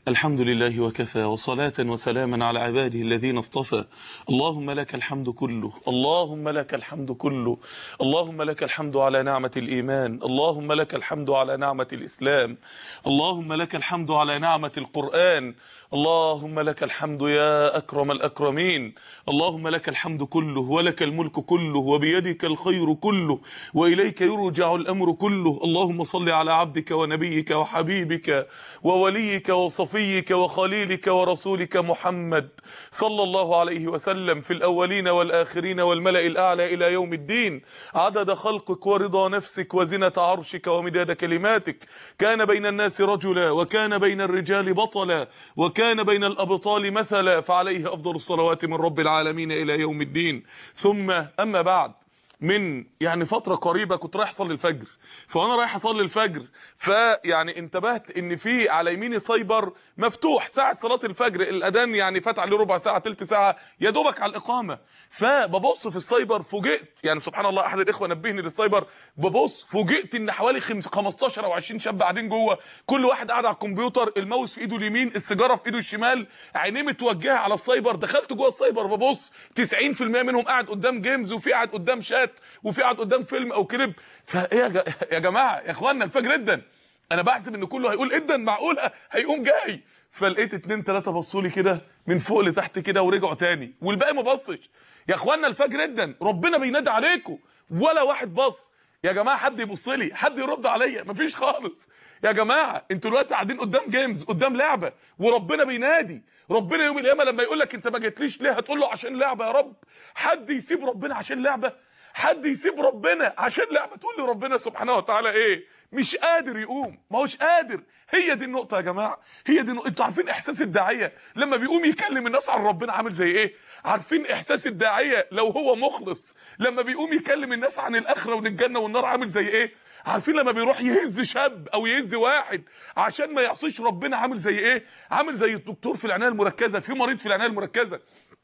الحمد لله وكفى وصلاة وسلاما على عباده الذين اصطفى اللهم لك الحمد كله اللهم لك الحمد كله اللهم لك الحمد على نعمة الإيمان اللهم لك الحمد على نعمة الإسلام اللهم لك الحمد على نعمة القرآن اللهم لك الحمد يا أكرم الأكرمين اللهم لك الحمد كله ولك الملك كله وبيدك الخير كله وإليك يرجع الأمر كله اللهم صل على عبدك ونبيك وحبيبك ووليك وصفيك وخليلك ورسولك محمد صلى الله عليه وسلم في الأولين والآخرين والملأ الأعلى إلى يوم الدين عدد خلقك ورضا نفسك وزنة عرشك ومداد كلماتك كان بين الناس رجلا وكان بين الرجال بطلا وكان بين الأبطال مثلا فعليه أفضل الصلوات من رب العالمين إلى يوم الدين ثم أما بعد من يعني فترة قريبة كنت رايح اصلي الفجر فانا رايح اصلي الفجر فيعني انتبهت ان في على يميني سايبر مفتوح ساعة صلاة الفجر الاذان يعني فات عليه ربع ساعة تلت ساعة يا دوبك على الاقامة فببص في السايبر فوجئت يعني سبحان الله احد الاخوة نبهني للسايبر ببص فوجئت ان حوالي 15 او 20 شاب قاعدين جوه كل واحد قاعد على الكمبيوتر الماوس في ايده اليمين السيجارة في ايده الشمال عينيه متوجهة على السايبر دخلت جوه السايبر ببص 90% منهم قاعد قدام جيمز وفي قاعد قدام شات وفي قاعد قدام فيلم او كليب فايه يا, يا جماعه يا اخوانا الفجر جدا انا بحسب ان كله هيقول جدا معقوله هيقوم جاي فلقيت اتنين تلاته بصوا لي كده من فوق لتحت كده ورجعوا تاني والباقي ما بصش يا اخوانا الفجر جدا ربنا بينادي عليكم ولا واحد بص يا جماعه حد يبص لي حد يرد عليا مفيش خالص يا جماعه انتوا دلوقتي قاعدين قدام جيمز قدام لعبه وربنا بينادي ربنا يوم القيامه لما يقول لك انت ما جيتليش ليه هتقول له عشان لعبه يا رب حد يسيب ربنا عشان لعبه حد يسيب ربنا عشان لعبه تقول لي ربنا سبحانه وتعالى ايه مش قادر يقوم ما هوش قادر هي دي النقطه يا جماعه هي دي النقطة. انتوا عارفين احساس الداعيه لما بيقوم يكلم الناس عن ربنا عامل زي ايه عارفين احساس الداعيه لو هو مخلص لما بيقوم يكلم الناس عن الاخره وعن الجنه والنار عامل زي ايه عارفين لما بيروح يهز شاب او يهز واحد عشان ما يعصيش ربنا عامل زي ايه عامل زي الدكتور في العنايه المركزه في مريض في العنايه المركزه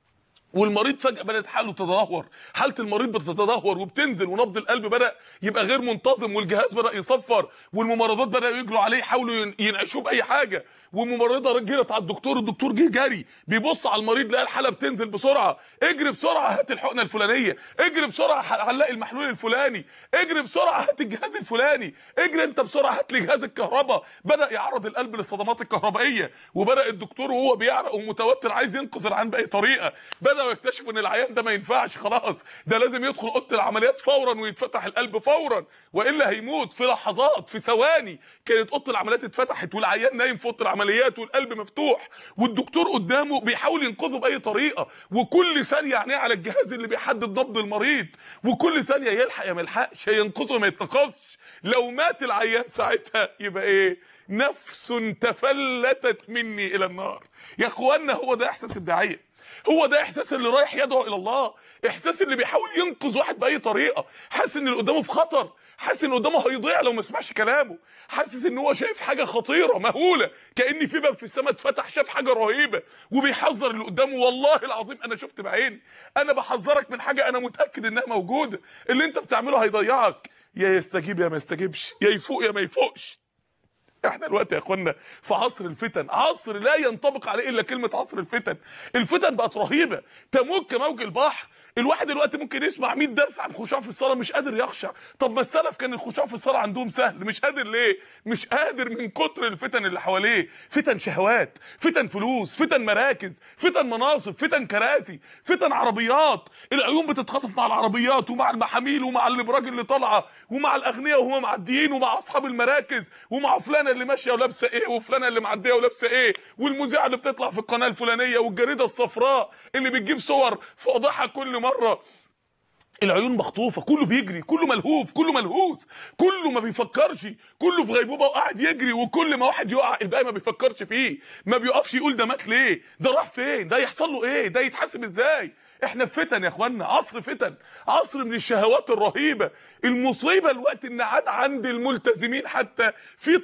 والمريض فجأة بدأت حاله تتدهور حالة المريض بتتدهور وبتنزل ونبض القلب بدأ يبقى غير منتظم والجهاز بدأ يصفر والممرضات بدأوا يجروا عليه يحاولوا ينعشوه بأي حاجة والممرضة جرت على الدكتور الدكتور جه جري بيبص على المريض لقى الحالة بتنزل بسرعة اجري بسرعة هات الحقنة الفلانية اجري بسرعة هنلاقي المحلول الفلاني اجري بسرعة هات الجهاز الفلاني اجري انت بسرعة هات لي جهاز الكهرباء بدأ يعرض القلب للصدمات الكهربائية وبدأ الدكتور وهو بيعرق ومتوتر عايز ينقذ العيان بأي طريقة بدأ بداوا يكتشفوا ان العيان ده ما ينفعش خلاص ده لازم يدخل اوضه العمليات فورا ويتفتح القلب فورا والا هيموت في لحظات في ثواني كانت اوضه العمليات اتفتحت والعيان نايم في اوضه العمليات والقلب مفتوح والدكتور قدامه بيحاول ينقذه باي طريقه وكل ثانيه عينيه على الجهاز اللي بيحدد نبض المريض وكل ثانيه يلحق يا ما يلحقش هينقذه ما يتنقذش لو مات العيان ساعتها يبقى ايه نفس تفلتت مني الى النار يا اخوانا هو ده احساس الداعيه هو ده احساس اللي رايح يدعو الى الله احساس اللي بيحاول ينقذ واحد باي طريقه حاسس ان اللي قدامه في خطر حاسس ان قدامه هيضيع لو ما سمعش كلامه حاسس ان هو شايف حاجه خطيره مهوله كان في باب في السماء اتفتح شاف حاجه رهيبه وبيحذر اللي قدامه والله العظيم انا شفت بعيني انا بحذرك من حاجه انا متاكد انها موجوده اللي انت بتعمله هيضيعك يا يستجيب يا ما يستجيبش يا يفوق يا ما يفوقش احنا دلوقتي يا اخوانا في عصر الفتن عصر لا ينطبق عليه الا كلمه عصر الفتن الفتن بقت رهيبه تموج كموج البحر الواحد دلوقتي ممكن يسمع 100 درس عن خشوع في الصلاه مش قادر يخشع طب ما السلف كان الخشوع في الصلاه عندهم سهل مش قادر ليه مش قادر من كتر الفتن اللي حواليه فتن شهوات فتن فلوس فتن مراكز فتن مناصب فتن كراسي فتن عربيات العيون بتتخطف مع العربيات ومع المحاميل ومع الابراج اللي طالعه ومع الاغنياء وهم معديين ومع اصحاب المراكز ومع فلانه اللي ماشيه ولابسه ايه وفلانه اللي معديه ولابسه ايه والمذيعه اللي بتطلع في القناه الفلانيه والجريده الصفراء اللي بتجيب صور فاضحه كل مره العيون مخطوفه كله بيجري كله ملهوف كله ملهوس كله ما بيفكرش كله في غيبوبه وقاعد يجري وكل ما واحد يقع الباقي ما بيفكرش فيه ما بيقفش يقول ده مات ليه ده راح فين ده يحصل له ايه ده يتحاسب ازاي احنا في فتن يا اخوانا عصر فتن عصر من الشهوات الرهيبه المصيبه الوقت ان عاد عند الملتزمين حتى في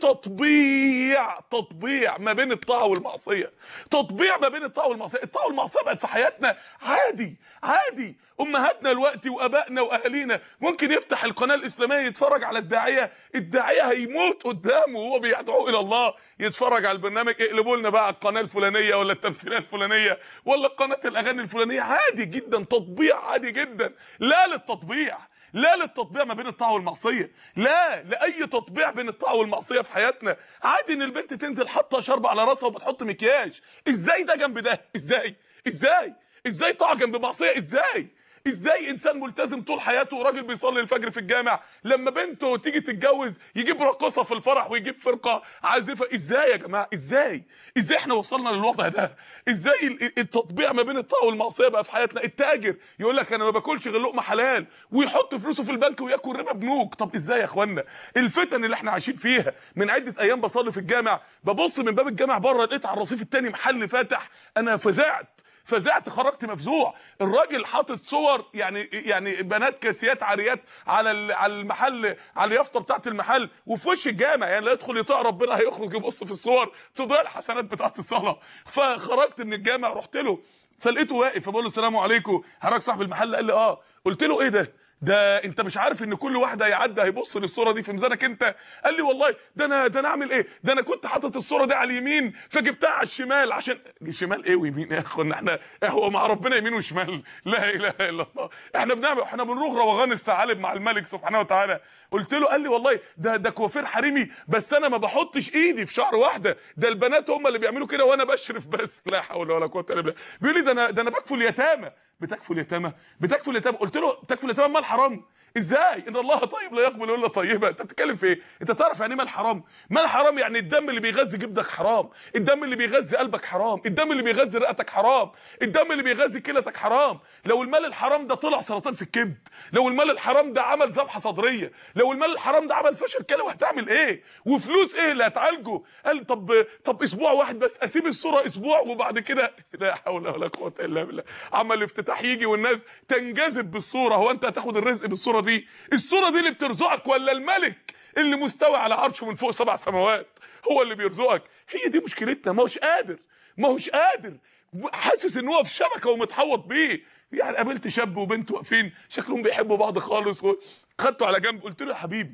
تطبيع تطبيع ما بين الطاعه والمعصيه تطبيع ما بين الطاعه والمعصيه الطاعه والمعصيه بقت في حياتنا عادي عادي امهاتنا دلوقتي وابائنا واهالينا ممكن يفتح القناه الاسلاميه يتفرج على الداعيه الداعيه هيموت قدامه وهو بيدعو الى الله يتفرج على البرنامج اقلبوا لنا بقى القناه الفلانيه ولا التمثيليه الفلانيه ولا قناه الاغاني الفلانيه عادي جدا تطبيع عادي جدا لا للتطبيع لا للتطبيع ما بين الطاعه والمعصيه لا لاي تطبيع بين الطاعه والمعصيه في حياتنا عادي ان البنت تنزل حاطه شرب على راسها وبتحط مكياج ازاي ده جنب ده ازاي ازاي ازاي طاعه جنب معصيه ازاي ازاي انسان ملتزم طول حياته وراجل بيصلي الفجر في الجامع لما بنته تيجي تتجوز يجيب راقصه في الفرح ويجيب فرقه عازفه ازاي يا جماعه ازاي ازاي احنا وصلنا للوضع ده ازاي ال- التطبيع ما بين الطاعه والمعصيه بقى في حياتنا التاجر يقول لك انا ما باكلش غير لقمه حلال ويحط فلوسه في البنك وياكل ربا بنوك طب ازاي يا اخوانا الفتن اللي احنا عايشين فيها من عده ايام بصلي في الجامع ببص من باب الجامع بره لقيت على الرصيف التاني محل فاتح انا فزعت فزعت خرجت مفزوع الراجل حاطط صور يعني يعني بنات كاسيات عاريات على ال- على المحل على اليافطه بتاعت المحل وفي وش الجامع يعني لا يدخل يطاع ربنا هيخرج يبص في الصور تضيع الحسنات بتاعت الصلاه فخرجت من الجامع رحت له فلقيته واقف فبقول له السلام عليكم حضرتك صاحب المحل قال لي اه قلت له ايه ده ده انت مش عارف ان كل واحد هيعدي هيبص للصوره دي في ميزانك انت قال لي والله ده انا ده انا اعمل ايه ده انا كنت حاطط الصوره دي على اليمين فجبتها على الشمال عشان شمال ايه ويمين يا اخوانا احنا هو مع ربنا يمين وشمال لا اله الا الله احنا بنعمل احنا بنروح روغان الثعالب مع الملك سبحانه وتعالى قلت له قال لي والله ده ده كوافير حريمي بس انا ما بحطش ايدي في شعر واحده ده البنات هم اللي بيعملوا كده وانا بشرف بس لا حول ولا قوه الا بالله بيقول لي ده انا ده انا بكفل يتامى بتكفل يتامى بتكفل يتامى قلت له تكفل يتامى مال حرام ازاي ان الله طيب لا يقبل الا طيبه انت بتتكلم في ايه انت تعرف يعني ايه مال حرام مال حرام يعني الدم اللي بيغذي جبدك حرام الدم اللي بيغذي قلبك حرام الدم اللي بيغذي رئتك حرام الدم اللي بيغذي كلتك حرام لو المال الحرام ده طلع سرطان في الكبد لو المال الحرام ده عمل ذبحه صدريه لو المال الحرام ده عمل فشل كلوي هتعمل ايه وفلوس ايه اللي هتعالجه قال طب طب اسبوع واحد بس اسيب الصوره اسبوع وبعد كده لا حول ولا قوه الا بالله عمل الافتتاح يجي والناس تنجذب بالصوره هو انت هتاخد الرزق بالصوره دي الصوره دي اللي بترزقك ولا الملك اللي مستوي على عرشه من فوق سبع سماوات هو اللي بيرزقك هي دي مشكلتنا ما هوش قادر ما هوش قادر حاسس ان هو في شبكه ومتحوط بيه يعني قابلت شاب وبنت واقفين شكلهم بيحبوا بعض خالص خدته على جنب قلت له يا حبيبي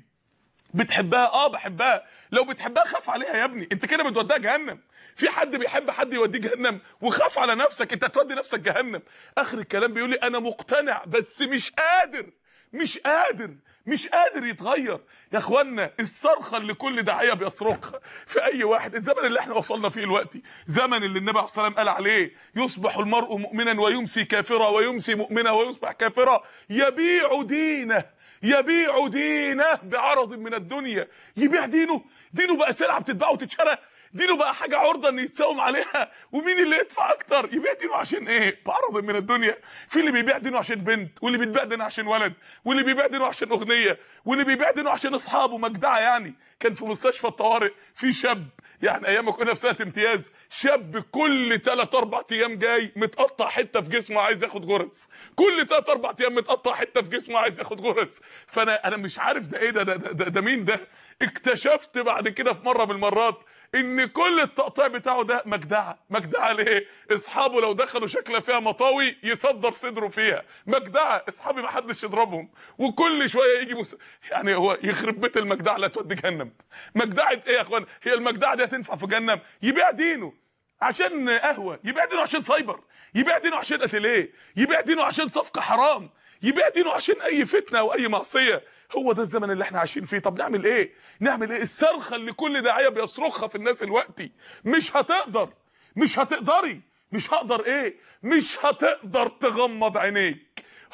بتحبها اه بحبها لو بتحبها خاف عليها يا ابني انت كده بتوديها جهنم في حد بيحب حد يوديه جهنم وخاف على نفسك انت هتودي نفسك جهنم اخر الكلام بيقول لي انا مقتنع بس مش قادر مش قادر مش قادر يتغير يا اخوانا الصرخه اللي كل داعيه بيصرخها في اي واحد الزمن اللي احنا وصلنا فيه دلوقتي زمن اللي النبي عليه الصلاه والسلام قال عليه يصبح المرء مؤمنا ويمسي كافرا ويمسي مؤمنا ويصبح كافرا يبيع دينه يبيع دينه بعرض من الدنيا يبيع دينه دينه بقى سلعه بتتباع وتتشرى دينه بقى حاجه عرضه ان يتساوم عليها ومين اللي يدفع اكتر يبيع دينه عشان ايه بعرض من الدنيا في اللي بيبيع دينه عشان بنت واللي بيبيع دينه عشان ولد واللي بيبيع دينه عشان اغنيه واللي بيبيع دينه عشان اصحابه مجدعه يعني كان في مستشفى الطوارئ في شاب يعني ايام ما كنا في سنه امتياز شاب كل 3 4 ايام جاي متقطع حته في جسمه عايز ياخد غرز كل 3 4 ايام متقطع حته في جسمه عايز ياخد غرز فانا انا مش عارف ده ايه ده ده, ده, ده مين ده اكتشفت بعد كده في مره من المرات ان كل التقطيع بتاعه ده مجدعه مجدعه ليه اصحابه لو دخلوا شكله فيها مطاوي يصدر صدره فيها مجدعه اصحابي ما حدش يضربهم وكل شويه يجي مس... يعني هو يخرب بيت المجدعه لا تودي جهنم مجدعه ايه يا اخوان هي المجدعه دي هتنفع في جهنم يبيع دينه عشان قهوه يبيع دينه عشان سايبر يبيع دينه عشان اتيليه يبيع دينه عشان صفقه حرام يبيع دينه عشان اي فتنه او اي معصيه هو ده الزمن اللي احنا عايشين فيه طب نعمل ايه نعمل ايه الصرخه اللي كل داعيه بيصرخها في الناس الوقتي مش هتقدر مش هتقدري مش هقدر ايه مش هتقدر تغمض عينيك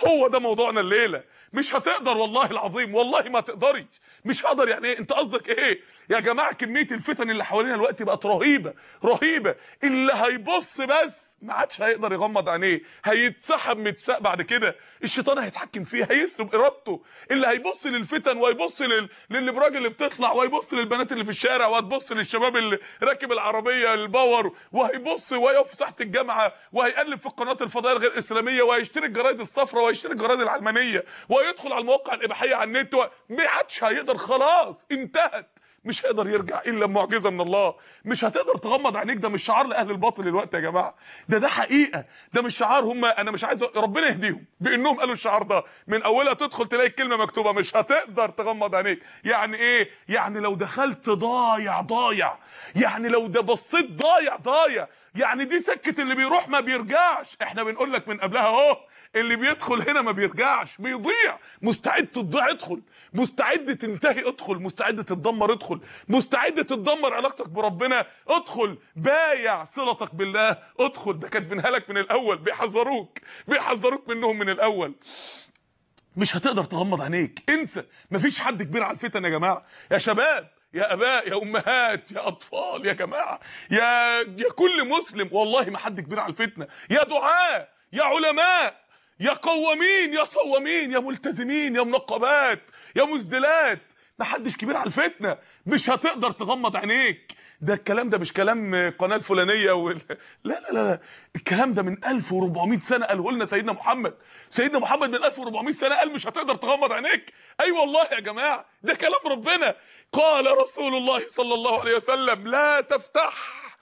هو ده موضوعنا الليله مش هتقدر والله العظيم والله ما تقدري مش هقدر يعني ايه انت قصدك ايه يا جماعه كميه الفتن اللي حوالينا دلوقتي بقت رهيبه رهيبه اللي هيبص بس ما عادش هيقدر يغمض عينيه هيتسحب متساق بعد كده الشيطان هيتحكم فيه هيسلب ارادته اللي هيبص للفتن وهيبص لل... للابراج اللي بتطلع وهيبص للبنات اللي في الشارع وهتبص للشباب اللي راكب العربيه الباور وهيبص ويقف في ساحه الجامعه وهيقلب في القنوات الفضائيه الغير اسلاميه وهيشتري الجرايد الصفراء وهيشتري الجرايد العلمانيه وهيدخل على المواقع الاباحيه على النت و... ما عادش هيقدر خلاص انتهت مش هيقدر يرجع الا معجزه من الله مش هتقدر تغمض عينيك ده مش شعار لاهل الباطل الوقت يا جماعه ده ده حقيقه ده مش شعار هم انا مش عايز ربنا يهديهم بانهم قالوا الشعار ده من اولها تدخل تلاقي الكلمه مكتوبه مش هتقدر تغمض عينيك يعني ايه يعني لو دخلت ضايع ضايع يعني لو ده بصيت ضايع ضايع يعني دي سكه اللي بيروح ما بيرجعش احنا بنقول لك من قبلها اهو اللي بيدخل هنا ما بيرجعش بيضيع مستعد تضيع ادخل مستعد تنتهي ادخل مستعد تتدمر ادخل مستعد تتدمر علاقتك بربنا ادخل بايع صلتك بالله ادخل ده كاتبينها لك من الاول بيحذروك بيحذروك منهم من الاول مش هتقدر تغمض عينيك انسى مفيش حد كبير على الفتن يا جماعه يا شباب يا اباء يا امهات يا اطفال يا جماعه يا يا كل مسلم والله ما حد كبير على الفتنه يا دعاء يا علماء يا قوامين يا صوامين يا ملتزمين يا منقبات يا مزدلات ما حدش كبير على الفتنه مش هتقدر تغمض عينيك ده الكلام ده مش كلام قناه الفلانيه وال... لا لا لا لا الكلام ده من 1400 سنه قاله لنا سيدنا محمد سيدنا محمد من 1400 سنه قال مش هتقدر تغمض عينيك اي أيوة والله يا جماعه ده كلام ربنا قال رسول الله صلى الله عليه وسلم لا تفتح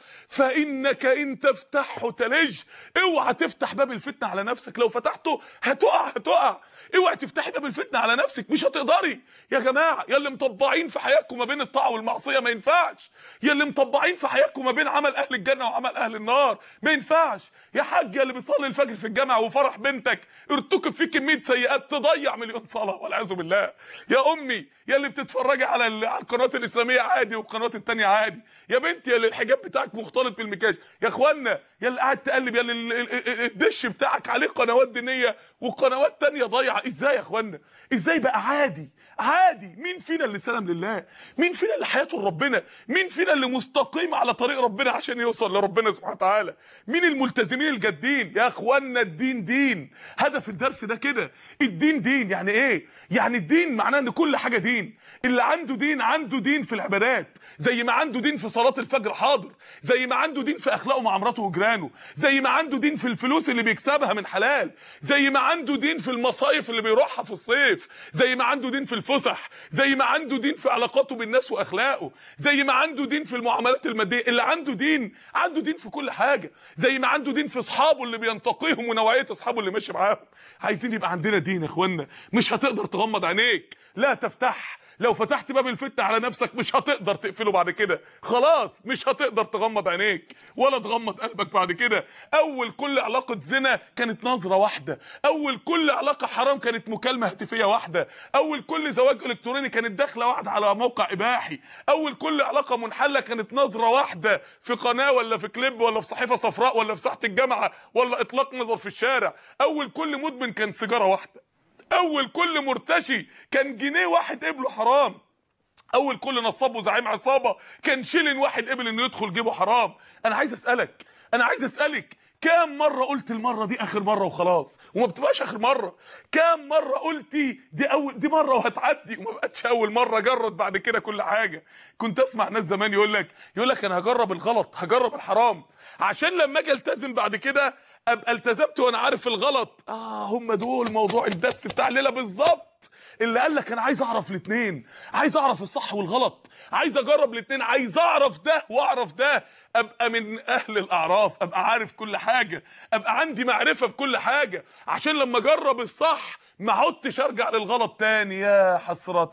فانك ان تفتحه تلج اوعى تفتح باب الفتنه على نفسك لو فتحته هتقع هتقع اوعى تفتحي باب الفتنه على نفسك مش هتقدري يا جماعه يا اللي مطبعين في حياتكم ما بين الطاعه والمعصيه ما ينفعش يا اللي مطبعين في حياتكم ما بين عمل اهل الجنه وعمل اهل النار ما ينفعش يا حاج يا اللي بيصلي الفجر في الجامعه وفرح بنتك ارتكب فيه كميه سيئات تضيع مليون صلاه والعياذ بالله يا امي يا اللي بتتفرجي على على القنوات الاسلاميه عادي والقنوات التانية عادي يا بنتي يا اللي الحجاب بتاعك مختلط بالمكياج يا اخوانا يا اللي قاعد تقلب يا اللي الدش بتاعك عليه قنوات دينيه وقنوات تانية ضايعه ازاي يا اخوانا ازاي بقى عادي عادي مين فينا اللي سلم لله مين فينا اللي حياته لربنا مين فينا اللي مستقيم على طريق ربنا عشان يوصل لربنا سبحانه وتعالى مين الملتزمين الجادين يا اخوانا الدين دين هدف الدرس ده كده الدين دين يعني ايه يعني الدين معناه ان كل حاجه دين اللي عنده دين عنده دين في العبادات زي ما عنده دين في صلاه الفجر حاضر زي ما عنده دين في اخلاقه مع مراته وجيرانه زي ما عنده دين في الفلوس اللي بيكسبها من حلال زي ما عنده دين في المصايف اللي بيروحها في الصيف زي ما عنده دين في الفسح زي ما عنده دين في علاقاته بالناس واخلاقه زي ما عنده دين في المعاملات الماديه اللي عنده دين عنده دين في كل حاجه زي ما عنده دين في اصحابه اللي بينتقيهم ونوعيه اصحابه اللي ماشي معاهم عايزين يبقى عندنا دين يا اخوانا مش هتقدر تغمض عينيك لا تفتح لو فتحت باب الفتنه على نفسك مش هتقدر تقفله بعد كده خلاص مش هتقدر تغمض عينيك ولا تغمض قلبك بعد كده اول كل علاقه زنا كانت نظره واحده اول كل علاقه حرام كانت مكالمه هاتفيه واحده اول كل زواج الكتروني كانت داخله واحده على موقع اباحي اول كل علاقه منحله كانت نظره واحده في قناه ولا في كليب ولا في صحيفه صفراء ولا في ساحه الجامعه ولا اطلاق نظر في الشارع اول كل مدمن كان سيجاره واحده اول كل مرتشي كان جنيه واحد قبله حرام اول كل نصاب وزعيم عصابه كان شيلن واحد قبل انه يدخل جيبه حرام انا عايز اسالك انا عايز اسالك كام مرة قلت المرة دي آخر مرة وخلاص وما بتبقاش آخر مرة كام مرة قلتي دي أول دي مرة وهتعدي وما بقتش أول مرة جرد بعد كده كل حاجة كنت أسمع ناس زمان يقول لك يقول لك أنا هجرب الغلط هجرب الحرام عشان لما أجي ألتزم بعد كده أبقى التزمت وأنا عارف الغلط آه هم دول موضوع الدس بتاع الليلة بالظبط اللي قال لك انا عايز اعرف الاثنين عايز اعرف الصح والغلط عايز اجرب الاثنين عايز اعرف ده واعرف ده ابقى من اهل الاعراف ابقى عارف كل حاجه ابقى عندي معرفه بكل حاجه عشان لما اجرب الصح ما عدتش ارجع للغلط تاني يا حسرة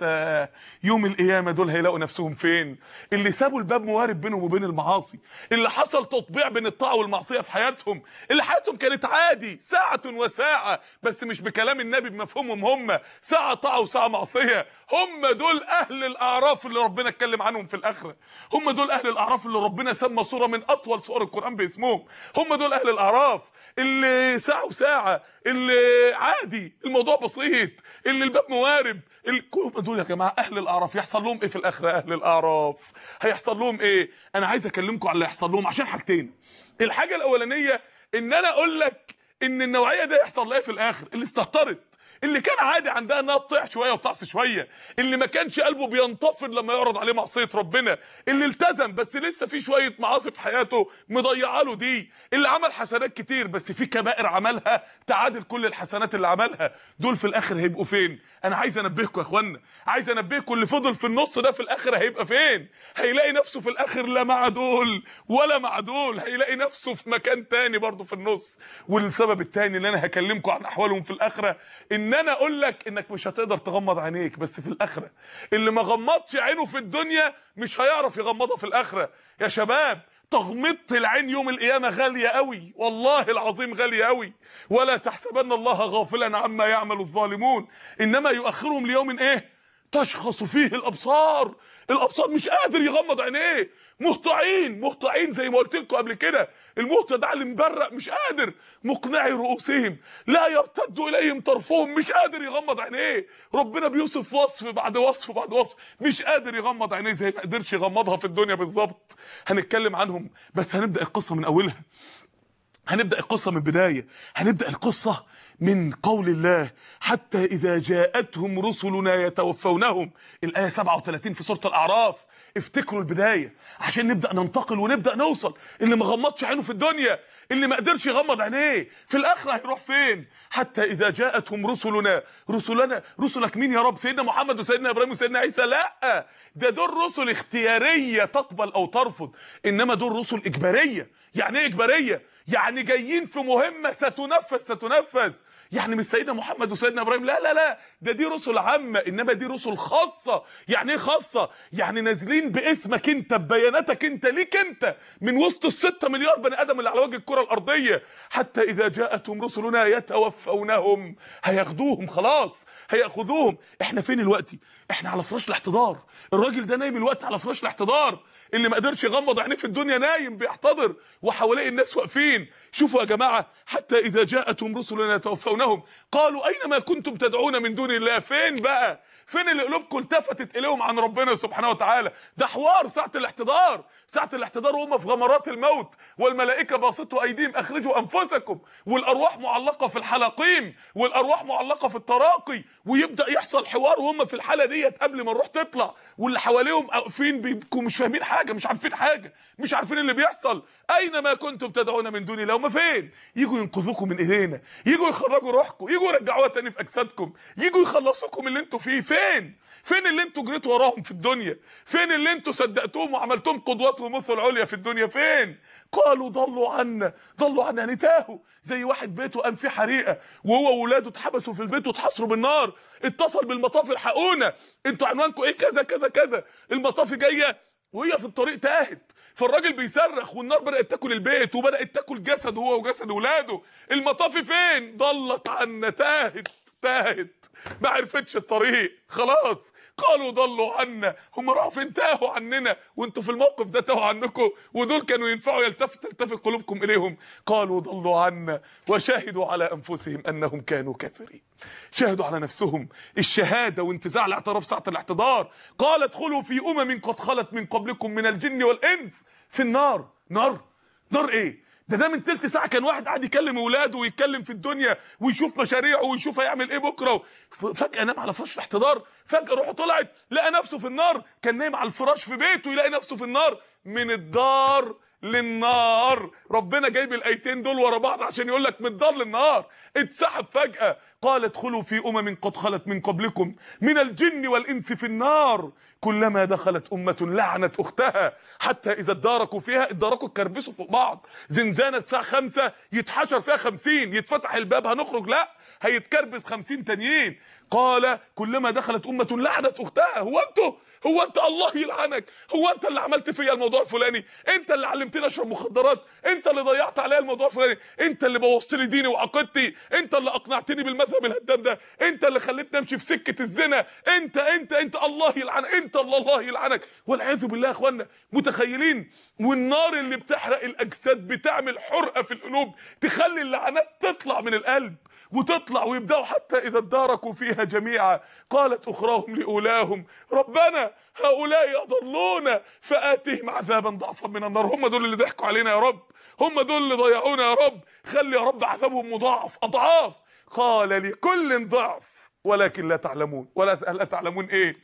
يوم القيامه دول هيلاقوا نفسهم فين اللي سابوا الباب موارب بينهم وبين المعاصي اللي حصل تطبيع بين الطاعه والمعصيه في حياتهم اللي حياتهم كانت عادي ساعه وساعه بس مش بكلام النبي بمفهومهم هم ساعه طاعه وساعه معصيه هم دول اهل الاعراف اللي ربنا اتكلم عنهم في الاخره هم دول اهل الاعراف اللي ربنا سمى سوره من اطول سور القران باسمهم هم دول اهل الاعراف اللي ساعه وساعه اللي عادي الموضوع بسيط اللي الباب موارب ال- كلهم دول يا جماعه اهل الاعراف يحصل لهم ايه في الاخره اهل الاعراف هيحصل لهم ايه انا عايز اكلمكم على اللي هيحصل لهم عشان حاجتين الحاجه الاولانيه ان انا اقول لك ان النوعيه دي يحصل لها إيه في الاخر اللي استهترت اللي كان عادي عندها انها تطيع شويه وتعصي شويه اللي ما كانش قلبه بينتفض لما يعرض عليه معصيه ربنا اللي التزم بس لسه في شويه معاصي في حياته مضيعه له دي اللي عمل حسنات كتير بس في كبائر عملها تعادل كل الحسنات اللي عملها دول في الاخر هيبقوا فين انا عايز انبهكم يا اخوانا عايز انبهكم اللي فضل في النص ده في الاخر هيبقى فين هيلاقي نفسه في الاخر لا مع دول ولا مع دول هيلاقي نفسه في مكان تاني برضه في النص والسبب التاني اللي انا هكلمكم عن احوالهم في الاخره ان انا اقول لك انك مش هتقدر تغمض عينيك بس في الاخره اللي ما غمضش عينه في الدنيا مش هيعرف يغمضها في الاخره يا شباب تغمضة العين يوم القيامة غالية قوي والله العظيم غالية قوي ولا تحسبن الله غافلا عما يعمل الظالمون إنما يؤخرهم ليوم إيه تشخص فيه الأبصار الأبصار مش قادر يغمض عينيه مهطعين مهطعين زي ما قلت لكم قبل كده المهطع ده اللي مبرق مش قادر مقنعي رؤوسهم لا يرتد إليهم طرفهم مش قادر يغمض عينيه ربنا بيوصف وصف بعد وصف بعد وصف مش قادر يغمض عينيه زي ما قدرش يغمضها في الدنيا بالظبط هنتكلم عنهم بس هنبدأ القصة من أولها هنبدأ القصة من البداية هنبدأ القصة من قول الله حتى إذا جاءتهم رسلنا يتوفونهم الآية 37 في سورة الأعراف افتكروا البداية عشان نبدأ ننتقل ونبدأ نوصل اللي ما غمضش عينه في الدنيا اللي ما قدرش يغمض عينيه في الآخرة هيروح فين حتى إذا جاءتهم رسلنا رسلنا رسلك مين يا رب سيدنا محمد وسيدنا إبراهيم وسيدنا عيسى لا ده دول رسل اختيارية تقبل أو ترفض إنما دول رسل إجبارية يعني إيه إجبارية يعني جايين في مهمة ستنفذ ستنفذ يعني مش سيدنا محمد وسيدنا ابراهيم لا لا لا ده دي رسل عامة انما دي رسل خاصة يعني ايه خاصة يعني نازلين باسمك انت ببياناتك انت ليك انت من وسط الستة مليار بني ادم اللي على وجه الكرة الارضية حتى اذا جاءتهم رسلنا يتوفونهم هياخدوهم خلاص هياخذوهم احنا فين الوقت احنا على فراش الاحتضار الراجل ده نايم الوقت على فراش الاحتضار اللي ما قدرش يغمض عينيه في الدنيا نايم بيحتضر وحواليه الناس واقفين شوفوا يا جماعه حتى اذا جاءتهم رسلنا يتوفونهم قالوا اين ما كنتم تدعون من دون الله فين بقى فين اللي قلوبكم التفتت اليهم عن ربنا سبحانه وتعالى ده حوار ساعه الاحتضار ساعه الاحتضار وهم في غمرات الموت والملائكه باسطوا ايديهم اخرجوا انفسكم والارواح معلقه في الحلقيم والارواح معلقه في التراقي ويبدا يحصل حوار وهم في الحاله ديت قبل ما الروح تطلع واللي حواليهم واقفين بيبقوا مش فاهمين حاجه مش عارفين حاجه مش عارفين اللي بيحصل اين ما كنتم تدعون من دون الله هم فين يجوا ينقذوكم من ايدينا يجوا يخرجوا روحكم يجوا يرجعوها تاني في اجسادكم يجوا يخلصوكم اللي انتوا فيه فين فين اللي انتوا جريتوا وراهم في الدنيا فين اللي انتوا صدقتوهم وعملتوهم قدوات ومثل عليا في الدنيا فين قالوا ضلوا عنا ضلوا عنا يعني تاهوا زي واحد بيته قام فيه حريقه وهو واولاده اتحبسوا في البيت واتحصروا بالنار اتصل بالمطاف الحقونا انتوا عنوانكم ايه كذا كذا كذا المطاف جايه وهي في الطريق تاهت فالراجل بيصرخ والنار بدات تاكل البيت وبدات تاكل جسده هو وجسد اولاده المطاف فين ضلت عنا تاهت تاهت ما عرفتش الطريق خلاص قالوا ضلوا عنا هم راحوا فين تاهوا عننا وانتوا في الموقف ده تاهوا عنكم ودول كانوا ينفعوا يلتفت تلتفت قلوبكم اليهم قالوا ضلوا عنا وشهدوا على انفسهم انهم كانوا كافرين شهدوا على نفسهم الشهاده وانتزاع الاعتراف ساعه الاحتضار قال ادخلوا في امم قد خلت من قبلكم من الجن والانس في النار نار نار ايه ده ده من تلت ساعه كان واحد قاعد يكلم اولاده ويتكلم في الدنيا ويشوف مشاريعه ويشوف هيعمل ايه بكره فجاه نام على فراش الاحتضار فجاه روحه طلعت لقى نفسه في النار كان نايم على الفراش في بيته يلاقي نفسه في النار من الدار للنار ربنا جايب الايتين دول ورا بعض عشان يقول لك من الدار للنار اتسحب فجاه قال ادخلوا في امم قد خلت من قبلكم من الجن والانس في النار كلما دخلت امه لعنت اختها حتى اذا اداركوا فيها اداركوا اتكربسوا فوق بعض زنزانه الساعه خمسة يتحشر فيها خمسين يتفتح الباب هنخرج لا هيتكربس خمسين تانيين قال كلما دخلت امه لعنت اختها هو انتوا هو انت الله يلعنك هو انت اللي عملت فيا الموضوع الفلاني انت اللي علمتني اشرب مخدرات انت اللي ضيعت عليا الموضوع الفلاني انت اللي بوظت لي ديني وعقيدتي انت اللي اقنعتني بالمذهب الهدام ده انت اللي خليتني امشي في سكه الزنا انت انت انت الله يلعنك انت الله الله يلعنك والعياذ بالله يا اخوانا متخيلين والنار اللي بتحرق الاجساد بتعمل حرقه في القلوب تخلي اللعنات تطلع من القلب وتطلع ويبداوا حتى اذا اداركوا فيها جميعا قالت اخراهم لاولاهم ربنا هؤلاء اضلونا فاتهم عذابا ضعفا من النار هم دول اللي ضحكوا علينا يا رب هم دول اللي ضيعونا يا رب خلي يا رب عذابهم مضاعف اضعاف قال لكل ضعف ولكن لا تعلمون ولا لا تعلمون ايه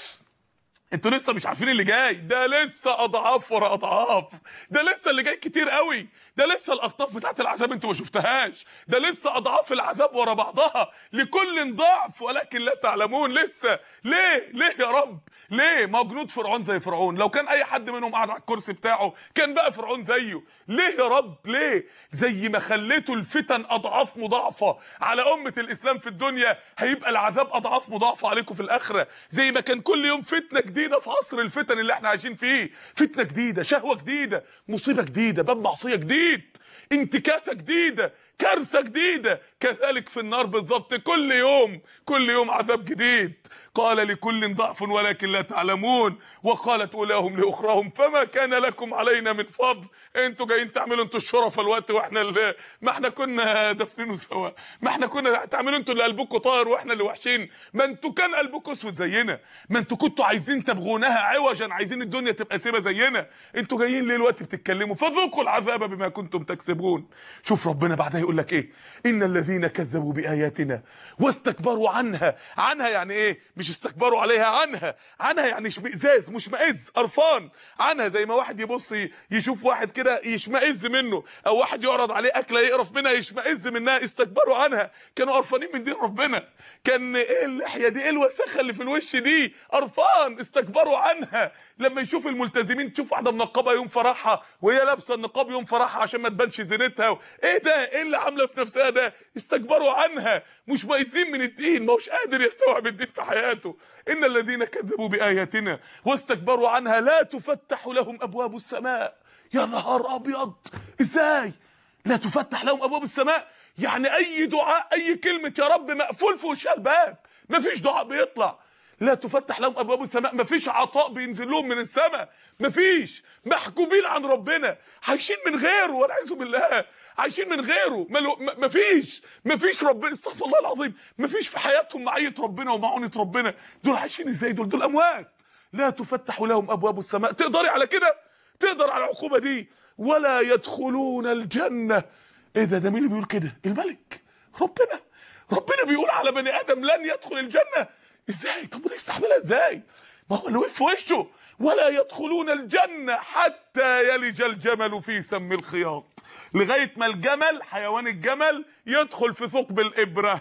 انتوا لسه مش عارفين اللي جاي ده لسه اضعاف ورا اضعاف ده لسه اللي جاي كتير قوي ده لسه الاصناف بتاعت العذاب انتوا ما شفتهاش ده لسه اضعاف العذاب ورا بعضها لكل ضعف ولكن لا تعلمون لسه ليه ليه يا رب ليه ما هو جنود فرعون زي فرعون لو كان اي حد منهم قاعد على الكرسي بتاعه كان بقى فرعون زيه ليه يا رب ليه زي ما خليتوا الفتن اضعاف مضاعفه على امه الاسلام في الدنيا هيبقى العذاب اضعاف مضاعفه عليكم في الاخره زي ما كان كل يوم فتنه جديده في عصر الفتن اللي احنا عايشين فيه فتنه جديده شهوه جديده مصيبه جديده باب معصيه جديد انتكاسه جديده كارثه جديده كذلك في النار بالظبط كل يوم كل يوم عذاب جديد قال لكل ضعف ولكن لا تعلمون وقالت اولاهم لاخراهم فما كان لكم علينا من فضل انتوا جايين تعملوا انتوا الشرف الوقت واحنا اللي ما احنا كنا دافنينه سوا ما احنا كنا تعملوا انتوا اللي قلبكم طاير واحنا اللي وحشين ما انتوا كان قلبكم اسود زينا ما انتوا كنتوا عايزين تبغونها عوجا عايزين الدنيا تبقى سيبه زينا انتوا جايين ليه الوقت بتتكلموا فذوقوا العذاب بما كنتم تكسبون شوف ربنا بعدها يقول لك ايه ان الذين كذبوا باياتنا واستكبروا عنها عنها يعني ايه مش استكبروا عليها عنها عنها يعني اشمئزاز مشمئز قرفان عنها زي ما واحد يبص يشوف واحد كده يشمئز منه او واحد يعرض عليه اكله يقرف منها يشمئز منها استكبروا عنها كانوا قرفانين من دين ربنا كان ايه اللحيه دي ايه الوساخه اللي في الوش دي قرفان استكبروا عنها لما يشوف الملتزمين تشوف واحده منقبه يوم فرحها وهي لابسه النقاب يوم فرحها عشان ما تبانش زينتها ايه ده ايه اللي عامله في نفسها ده استكبروا عنها مش مايزين من الدين ما هوش قادر يستوعب الدين في حياته ان الذين كذبوا باياتنا واستكبروا عنها لا تفتح لهم ابواب السماء يا نهار ابيض ازاي لا تفتح لهم ابواب السماء يعني اي دعاء اي كلمه يا رب مقفول في وشها الباب مفيش دعاء بيطلع لا تفتح لهم ابواب السماء مفيش عطاء بينزل لهم من السماء مفيش محجوبين عن ربنا عايشين من غيره والعياذ بالله عايشين من غيره ملو م- مفيش مفيش ربنا استغفر الله العظيم مفيش في حياتهم معيه ربنا ومعونه ربنا دول عايشين ازاي دول دول اموات لا تفتح لهم ابواب السماء تقدري على كده تقدر على العقوبه دي ولا يدخلون الجنه ايه ده ده مين اللي بيقول كده الملك ربنا ربنا بيقول على بني ادم لن يدخل الجنه ازاي طب وده يستحملها ازاي ما هو اللي وقف في وشه ولا يدخلون الجنه حتى يلج الجمل في سم الخياط لغايه ما الجمل حيوان الجمل يدخل في ثقب الابره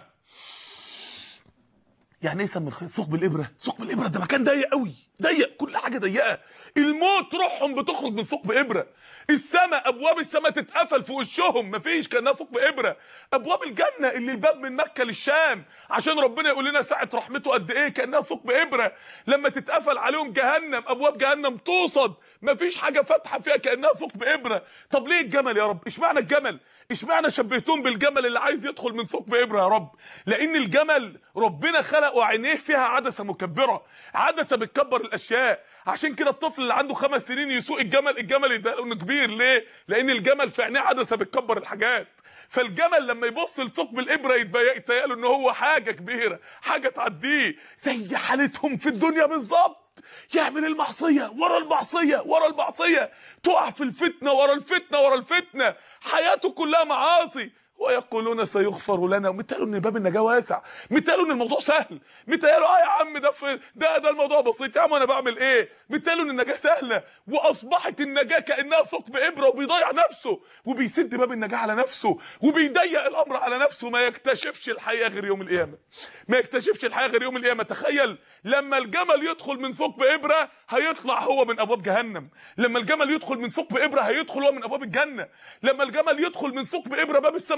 يعني ايه سم الخيط ثقب الابره ثقب الابره ده مكان ضيق قوي ضيق كل حاجه ضيقه الموت روحهم بتخرج من ثقب ابره السماء ابواب السماء تتقفل في وشهم مفيش كانها ثقب ابره ابواب الجنه اللي الباب من مكه للشام عشان ربنا يقول لنا ساعه رحمته قد ايه كانها ثقب ابره لما تتقفل عليهم جهنم ابواب جهنم توصد مفيش حاجه فاتحه فيها كانها ثقب ابره طب ليه الجمل يا رب اشمعنى الجمل اشمعنى شبهتهم بالجمل اللي عايز يدخل من ثقب ابره يا رب لان الجمل ربنا خلقه عينيه فيها عدسه مكبره عدسه بتكبر الاشياء عشان كده الطفل اللي عنده خمس سنين يسوق الجمل الجمل يدق انه كبير ليه لان الجمل في عينيه عدسه بتكبر الحاجات فالجمل لما يبص لثقب الابره يتهيأ له ان هو حاجه كبيره حاجه تعديه زي حالتهم في الدنيا بالظبط يعمل المعصيه ورا المعصيه ورا المعصيه تقع في الفتنه ورا الفتنه ورا الفتنه حياته كلها معاصي ويقولون سيغفر لنا ومثالوا ان باب النجاه واسع مثالوا ان الموضوع سهل مثالوا اه يا عم ده في ده ده الموضوع بسيط يا عم انا بعمل ايه مثالوا ان النجاه سهله واصبحت النجاه كانها ثقب ابره وبيضيع نفسه وبيسد باب النجاه على نفسه وبيضيق الامر على نفسه ما يكتشفش الحقيقه غير يوم القيامه ما يكتشفش الحقيقه غير يوم القيامه تخيل لما الجمل يدخل من ثقب ابره هيطلع هو من ابواب جهنم لما الجمل يدخل من ثقب ابره هيدخل هو من ابواب الجنه لما الجمل يدخل من ثقب ابره باب السماء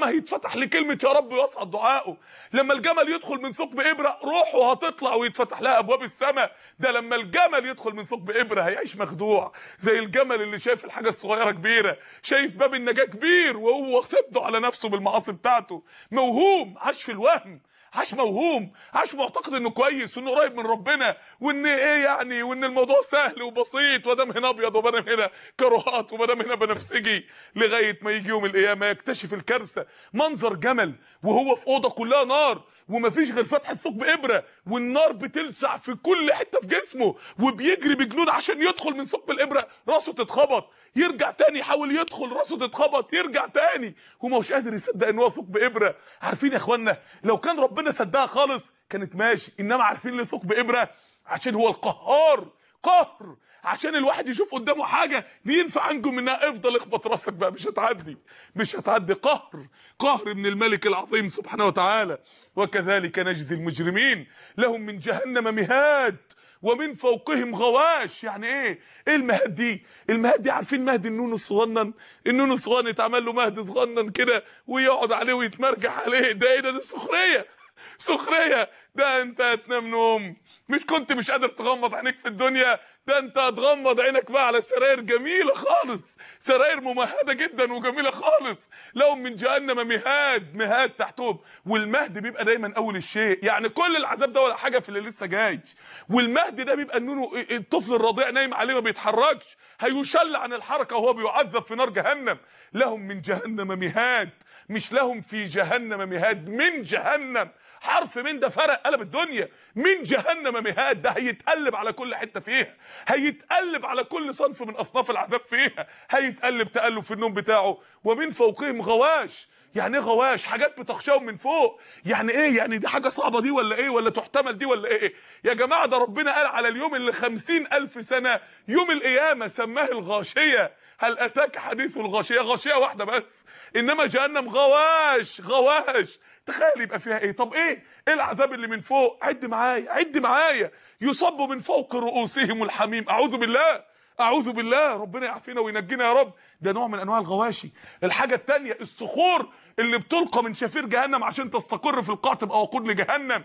ما هيتفتح لكلمه يا رب ويصعد دعائه لما الجمل يدخل من ثقب ابره روحه هتطلع ويتفتح لها ابواب السماء ده لما الجمل يدخل من ثقب ابره هيعيش مخدوع زي الجمل اللي شايف الحاجه الصغيره كبيره شايف باب النجاه كبير وهو سده على نفسه بالمعاصي بتاعته موهوم عاش في الوهم عاش موهوم عاش معتقد انه كويس وانه قريب من ربنا وان ايه يعني وان الموضوع سهل وبسيط ودام هنا ابيض ودام هنا كروهات ودام هنا بنفسجي لغايه ما يجي يوم القيامه يكتشف الكارثه منظر جمل وهو في اوضه كلها نار ومفيش غير فتحه ثقب ابره والنار بتلسع في كل حته في جسمه وبيجري بجنون عشان يدخل من ثقب الابره راسه تتخبط يرجع تاني يحاول يدخل راسه تتخبط يرجع تاني وما هوش قادر يصدق ان هو ثقب ابره عارفين يا اخوانا لو كان ربنا صدقها خالص كانت ماشي انما عارفين ليه ثقب ابره عشان هو القهار قهر عشان الواحد يشوف قدامه حاجه دي ينفع انجو منها افضل اخبط راسك بقى مش هتعدي مش هتعدي قهر قهر من الملك العظيم سبحانه وتعالى وكذلك نجزي المجرمين لهم من جهنم مهاد ومن فوقهم غواش يعني ايه ايه المهد دي المهد دي عارفين مهد النون الصغنن النون الصغنن يتعمل له مهد صغنن كده ويقعد عليه ويتمرجح عليه ده ايه ده ده سخريه سخريه ده انت هتنام نوم مش كنت مش قادر تغمض عينيك في الدنيا ده انت هتغمض عينك بقى على سراير جميله خالص سراير ممهده جدا وجميله خالص لهم من جهنم مهاد مهاد تحتهم والمهد بيبقى دايما اول الشيء يعني كل العذاب ده ولا حاجه في اللي لسه جاي والمهد ده بيبقى النونو الطفل الرضيع نايم عليه ما بيتحركش هيشل عن الحركه وهو بيعذب في نار جهنم لهم من جهنم مهاد مش لهم في جهنم مهاد من جهنم حرف من ده فرق قلب الدنيا من جهنم مهاد ده هيتقلب على كل حته فيها هيتقلب على كل صنف من اصناف العذاب فيها هيتقلب تقلب في النوم بتاعه ومن فوقهم غواش يعني ايه غواش حاجات بتخشاهم من فوق يعني ايه يعني دي حاجه صعبه دي ولا ايه ولا تحتمل دي ولا ايه يا جماعه ده ربنا قال على اليوم اللي خمسين الف سنه يوم القيامه سماه الغاشيه هل اتاك حديث الغاشيه غاشيه واحده بس انما جهنم غواش غواش تخيل يبقى فيها ايه طب ايه ايه العذاب اللي من فوق عد معايا عد معايا يصب من فوق رؤوسهم الحميم اعوذ بالله اعوذ بالله ربنا يعافينا وينجينا يا رب ده نوع من انواع الغواشي الحاجه الثانيه الصخور اللي بتلقى من شفير جهنم عشان تستقر في القاع تبقى وقود لجهنم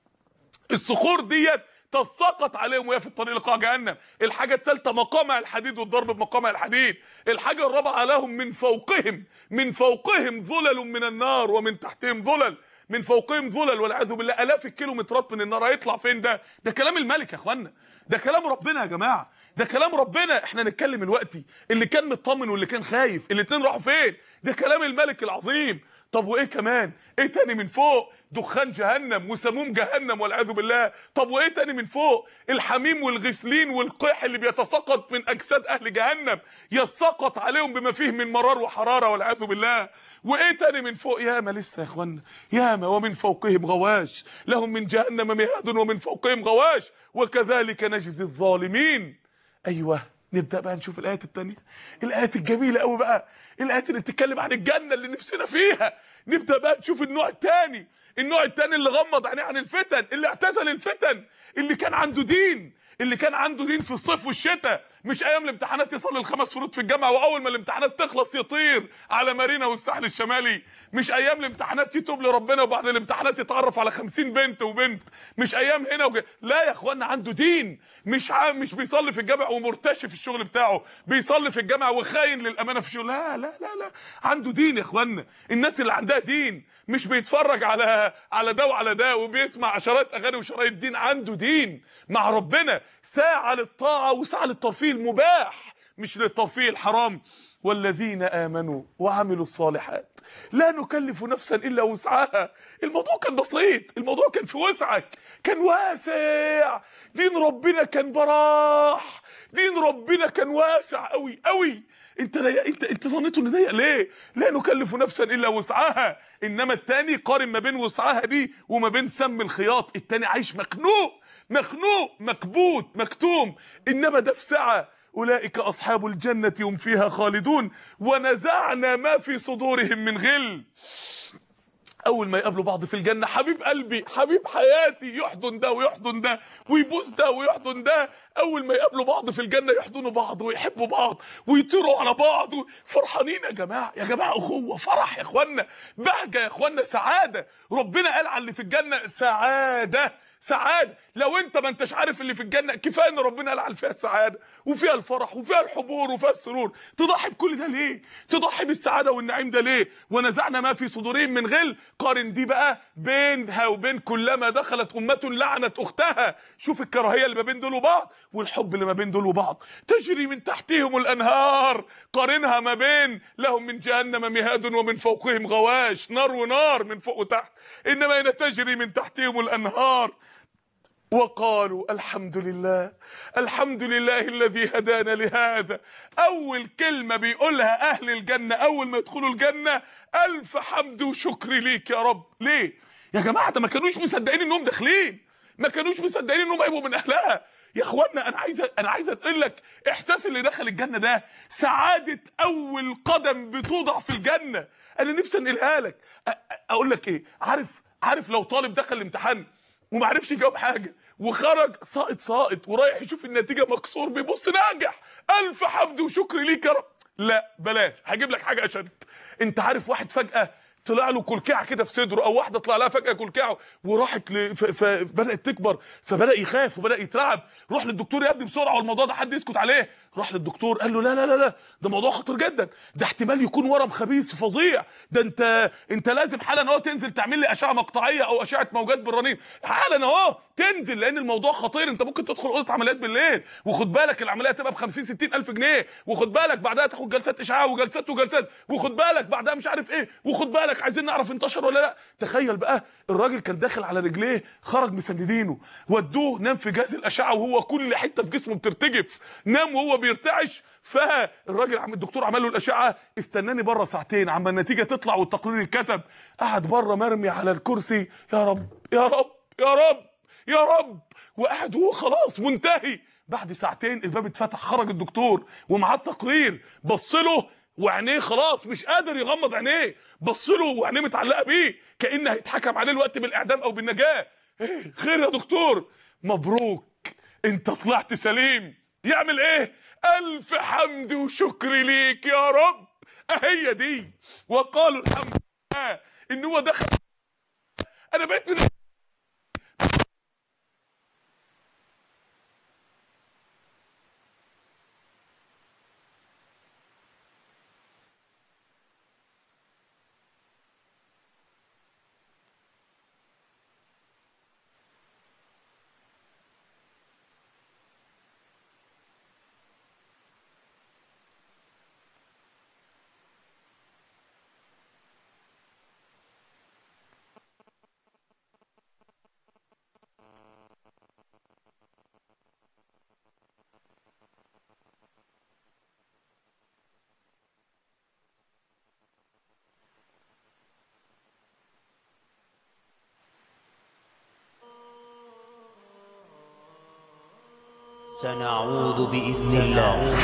الصخور ديت تسقط عليهم وهي في الطريق لقاع جهنم الحاجه الثالثه مقامع الحديد والضرب بمقامع الحديد الحاجه الرابعه لهم من فوقهم من فوقهم ظلل من النار ومن تحتهم ظلل من فوقهم ظلل والعياذ بالله الاف الكيلومترات من النار هيطلع فين ده ده كلام الملك يا اخوانا ده كلام ربنا يا جماعه ده كلام ربنا احنا نتكلم دلوقتي اللي كان مطمن واللي كان خايف الاثنين راحوا فين ده كلام الملك العظيم طب وايه كمان ايه تاني من فوق دخان جهنم وسموم جهنم والعياذ بالله طب وايه تاني من فوق الحميم والغسلين والقيح اللي بيتساقط من اجساد اهل جهنم يسقط عليهم بما فيه من مرار وحراره والعياذ بالله وايه تاني من فوق ياما لسه يا اخوانا ياما ومن فوقهم غواش لهم من جهنم مهاد ومن فوقهم غواش وكذلك نجزي الظالمين ايوه نبدا بقى نشوف الايات التانية الايات الجميله قوي بقى الايات اللي بتتكلم عن الجنه اللي نفسنا فيها نبدا بقى نشوف النوع الثاني النوع الثاني اللي غمض عينيه عن الفتن اللي اعتزل الفتن اللي كان عنده دين اللي كان عنده دين في الصيف والشتاء مش ايام الامتحانات يصلي الخمس فروض في الجامعه واول ما الامتحانات تخلص يطير على مارينا والساحل الشمالي مش ايام الامتحانات يتوب لربنا وبعد الامتحانات يتعرف على خمسين بنت وبنت مش ايام هنا وج... لا يا اخوانا عنده دين مش ع... مش بيصلي في الجامع ومرتشي في الشغل بتاعه بيصلي في الجامع وخاين للامانه في الشغل لا لا لا لا عنده دين يا اخوانا الناس اللي عندها دين مش بيتفرج على على ده وعلى ده وبيسمع عشرات اغاني وشرايط دين عنده دين مع ربنا ساعه للطاعه وساعه للترفيه المباح مش للترفيه الحرام والذين امنوا وعملوا الصالحات لا نكلف نفسا الا وسعها الموضوع كان بسيط الموضوع كان في وسعك كان واسع دين ربنا كان براح دين ربنا كان واسع قوي قوي انت لا انت انت ظنيته ان ضيق ليه لا نكلف نفسا الا وسعها انما التاني قارن ما بين وسعها دي وما بين سم الخياط التاني عايش مخنوق مخنوق مكبوت مكتوم انما ده في سعه اولئك اصحاب الجنه هم فيها خالدون ونزعنا ما في صدورهم من غل اول ما يقابلوا بعض في الجنه حبيب قلبي حبيب حياتي يحضن ده ويحضن ده ويبوس ده ويحضن ده اول ما يقابلوا بعض في الجنه يحضنوا بعض ويحبوا بعض ويطيروا على بعض فرحانين يا جماعه يا جماعه اخوه فرح يا اخوانا بهجه يا اخوانا سعاده ربنا قال على اللي في الجنه سعاده سعاده لو انت ما انتش عارف اللي في الجنه كفايه ان ربنا قال على فيها السعاده وفيها الفرح وفيها الحبور وفيها السرور تضحي بكل ده ليه تضحي بالسعاده والنعيم ده ليه ونزعنا ما في صدورهم من غل قارن دي بقى بينها وبين كلما دخلت امه لعنت اختها شوف الكراهيه اللي ما بين دول وبعض والحب اللي ما بين دول وبعض تجري من تحتهم الانهار قارنها ما بين لهم من جهنم مهاد ومن فوقهم غواش نار ونار من فوق وتحت انما هنا تجري من تحتهم الانهار وقالوا الحمد لله الحمد لله الذي هدانا لهذا اول كلمه بيقولها اهل الجنه اول ما يدخلوا الجنه الف حمد وشكر ليك يا رب ليه يا جماعه ده ما كانوش مصدقين انهم داخلين ما كانوش مصدقين انهم هيبقوا من اهلها يا اخوانا انا عايز انا عايز اقول لك احساس اللي دخل الجنه ده سعاده اول قدم بتوضع في الجنه انا نفسي انقلها لك أ- أ- اقول لك ايه عارف عارف لو طالب دخل الامتحان وما عرفش يجاوب حاجه وخرج ساقط ساقط ورايح يشوف النتيجه مكسور بيبص ناجح الف حمد وشكر ليك يا رب لا بلاش هجيب لك حاجه اشد انت عارف واحد فجاه طلع له كلكعه كده في صدره او واحده طلع لها فجاه كلكعه وراحت ل... ف... فبدات تكبر فبدا يخاف وبدا يترعب روح للدكتور يا ابني بسرعه والموضوع ده حد يسكت عليه راح للدكتور قال له لا لا لا لا ده موضوع خطير جدا ده احتمال يكون ورم خبيث فظيع ده انت انت لازم حالا اهو تنزل تعمل لي اشعه مقطعيه او اشعه موجات بالرنين حالا اهو تنزل لان الموضوع خطير انت ممكن تدخل اوضه عمليات بالليل وخد بالك العمليه تبقى ب 50 60 الف جنيه وخد بالك بعدها تاخد جلسات اشعاع وجلسات وجلسات وخد بالك بعدها مش عارف ايه وخد بالك عايزين نعرف انتشر ولا لا تخيل بقى الراجل كان داخل على رجليه خرج مسندينه ودوه نام في جهاز الاشعه وهو كل حته في جسمه بترتجف نام وهو بيرتعش فالراجل عم الدكتور عمل له الاشعه استناني بره ساعتين عما النتيجه تطلع والتقرير يتكتب قعد بره مرمي على الكرسي يا رب يا رب يا رب يا رب وقعد وهو خلاص منتهي بعد ساعتين الباب اتفتح خرج الدكتور ومعاه التقرير بص له وعينيه خلاص مش قادر يغمض عينيه بص له وعينيه متعلقه بيه كان هيتحكم عليه الوقت بالاعدام او بالنجاه ايه خير يا دكتور مبروك انت طلعت سليم يعمل ايه الف حمد وشكر ليك يا رب هي دي وقالوا الحمد لله ان هو دخل انا بقيت من سنعود بإذن الله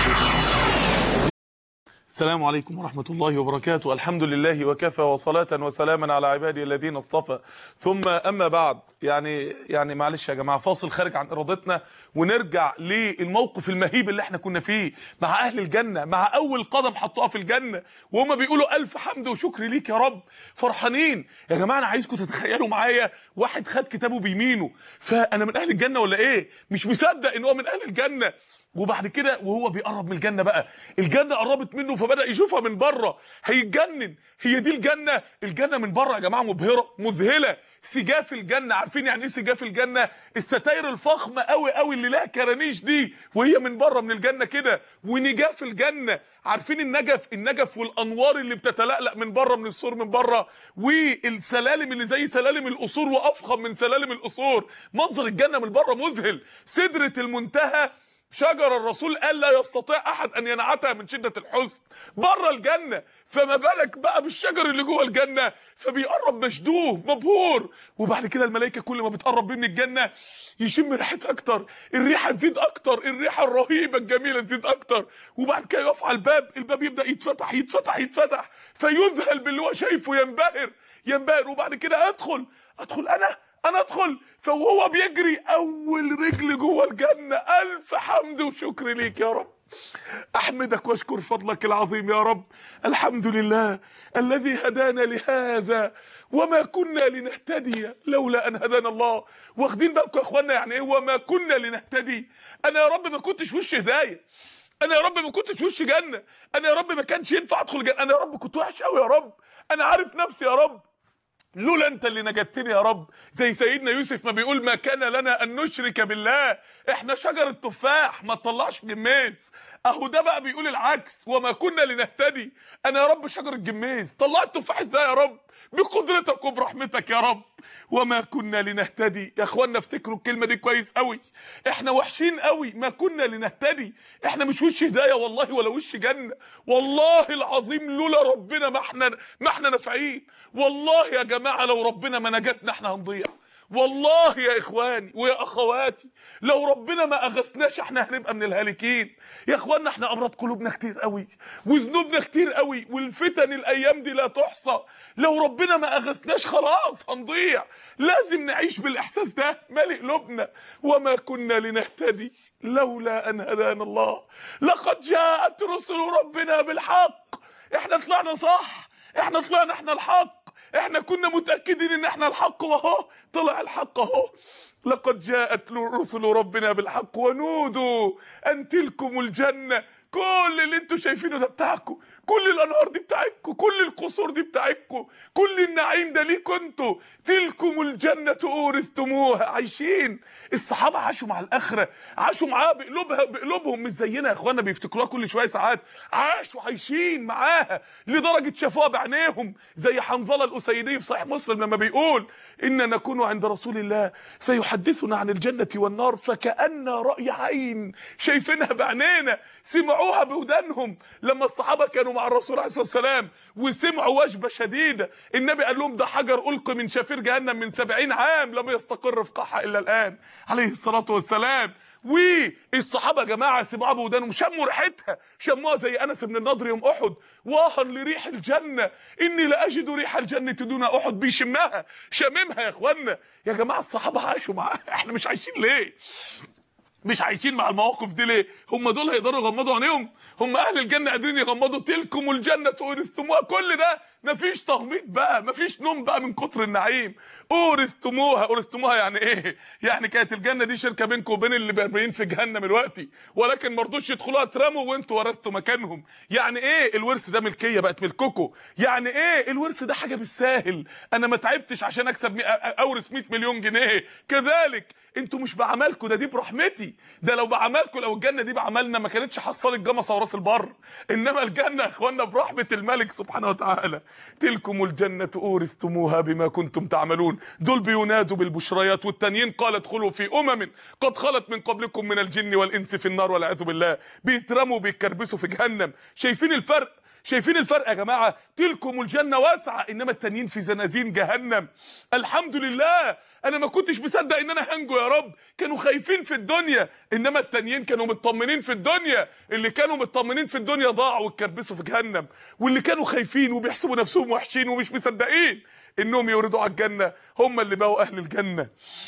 السلام عليكم ورحمة الله وبركاته الحمد لله وكفى وصلاة وسلاما على عبادي الذين اصطفى ثم أما بعد يعني يعني معلش يا جماعة فاصل خارج عن إرادتنا ونرجع للموقف المهيب اللي احنا كنا فيه مع أهل الجنة مع أول قدم حطوها في الجنة وهم بيقولوا ألف حمد وشكر ليك يا رب فرحانين يا جماعة أنا عايزكم تتخيلوا معايا واحد خد كتابه بيمينه فأنا من أهل الجنة ولا إيه مش مصدق إن هو من أهل الجنة وبعد كده وهو بيقرب من الجنه بقى الجنه قربت منه فبدا يشوفها من بره هيتجنن هي دي الجنه الجنه من بره يا جماعه مبهره مذهله سجاف الجنه عارفين يعني ايه سجاف الجنه الستاير الفخمه قوي قوي اللي لها كرانيش دي وهي من بره من الجنه كده ونجاف الجنه عارفين النجف النجف والانوار اللي بتتلألأ من بره من السور من بره والسلالم اللي زي سلالم القصور وافخم من سلالم القصور منظر الجنه من بره مذهل سدره المنتهى شجر الرسول قال لا يستطيع احد ان ينعتها من شده الحزن بره الجنه فما بالك بقى بالشجر اللي جوه الجنه فبيقرب مشدوه مبهور وبعد كده الملائكه كل ما بتقرب بيه من الجنه يشم ريحتها اكتر الريحه تزيد اكتر الريحه الرهيبه الجميله تزيد اكتر وبعد كده يقف على الباب الباب يبدا يتفتح يتفتح يتفتح فيذهل باللي هو شايفه ينبهر ينبهر وبعد كده ادخل ادخل انا انا ادخل فوهو بيجري اول رجل جوه الجنه الف حمد وشكر ليك يا رب احمدك واشكر فضلك العظيم يا رب الحمد لله الذي هدانا لهذا وما كنا لنهتدي لولا ان هدانا الله واخدين بالكم يا اخوانا يعني ايه وما كنا لنهتدي انا يا رب ما كنتش وش هدايه انا يا رب ما كنتش وش جنه انا يا رب ما كانش ينفع ادخل جنه انا يا رب كنت وحش قوي يا رب انا عارف نفسي يا رب لولا انت اللي نجدتني يا رب زي سيدنا يوسف ما بيقول ما كان لنا ان نشرك بالله احنا شجر تفاح ما تطلعش جميز اهو ده بقى بيقول العكس وما كنا لنهتدي انا يا رب شجر الجميز طلعت تفاح ازاي يا رب بقدرتك وبرحمتك يا رب وما كنا لنهتدي يا اخوانا افتكروا الكلمه دي كويس قوي احنا وحشين قوي ما كنا لنهتدي احنا مش وش هدايه والله ولا وش جنه والله العظيم لولا ربنا ما احنا ما احنا نافعين والله يا جماعه لو ربنا ما نجتنا احنا هنضيع والله يا اخواني ويا اخواتي لو ربنا ما اغثناش احنا هنبقى من الهالكين يا اخوانا احنا امراض قلوبنا كتير قوي وذنوبنا كتير قوي والفتن الايام دي لا تحصى لو ربنا ما اغثناش خلاص هنضيع لازم نعيش بالاحساس ده مالي قلوبنا وما كنا لنهتدي لولا ان هدانا الله لقد جاءت رسل ربنا بالحق احنا طلعنا صح احنا طلعنا احنا الحق احنا كنا متاكدين ان احنا الحق واهو طلع الحق اهو لقد جاءت رسل ربنا بالحق ونودوا ان تلكم الجنه كل اللي انتوا شايفينه ده بتاعكم كل الانهار دي بتاعتكم كل القصور دي بتاعتكم كل النعيم ده ليكوا انتوا تلكم الجنه اورثتموها عايشين الصحابه عاشوا مع الاخره عاشوا معاها بقلوبها بقلوبهم مش زينا يا اخوانا بيفتكروها كل شويه ساعات عاشوا عايشين معاها لدرجه شافوها بعينيهم زي حنظله الاسيدي في صحيح مسلم لما بيقول ان نكون عند رسول الله فيحدثنا عن الجنه والنار فكأن راي عين شايفينها بعينينا سمعوها بودانهم لما الصحابه كانوا مع الرسول عليه الصلاه والسلام وسمعوا وجبه شديده النبي قال لهم ده حجر القي من شفير جهنم من سبعين عام لم يستقر في قاعها الا الان عليه الصلاه والسلام والصحابه يا جماعه سمعوها بودانهم شموا ريحتها شموها زي انس بن النضر يوم احد واها لريح الجنه اني لاجد ريح الجنه دون احد بيشمها شاممها يا اخوانا يا جماعه الصحابه عاشوا معاها احنا مش عايشين ليه مش عايشين مع المواقف دي ليه هم دول هيقدروا يغمضوا عينيهم هم اهل الجنه قادرين يغمضوا تلكم الجنه اورثتموها كل ده مفيش تغميض بقى مفيش نوم بقى من كتر النعيم اورثتموها اورثتموها يعني ايه يعني كانت الجنه دي شركه بينكم وبين اللي مرميين في جهنم دلوقتي ولكن ما رضوش يدخلوها اترموا وانتوا ورثتوا مكانهم يعني ايه الورث ده ملكيه بقت ملككم يعني ايه الورث ده حاجه بالساهل انا ما تعبتش عشان اكسب مي... اورث 100 مليون جنيه كذلك انتوا مش بعملكم ده دي برحمتي ده لو بعملكم لو الجنه دي بعملنا ما كانتش حصلت جمصه وراس البر انما الجنه يا اخوانا برحمه الملك سبحانه وتعالى تلكم الجنه اورثتموها بما كنتم تعملون دول بينادوا بالبشريات والتانيين قال ادخلوا في امم قد خلت من قبلكم من الجن والانس في النار والعياذ بالله بيترموا بيتكربسوا في جهنم شايفين الفرق شايفين الفرق يا جماعه تلكم الجنه واسعه انما التانيين في زنازين جهنم الحمد لله انا ما كنتش مصدق ان انا هنجو يا رب كانوا خايفين في الدنيا انما التانيين كانوا مطمنين في الدنيا اللي كانوا مطمنين في الدنيا ضاعوا واتكربسوا في جهنم واللي كانوا خايفين وبيحسبوا نفسهم وحشين ومش مصدقين انهم يوردوا على الجنه هم اللي بقوا اهل الجنه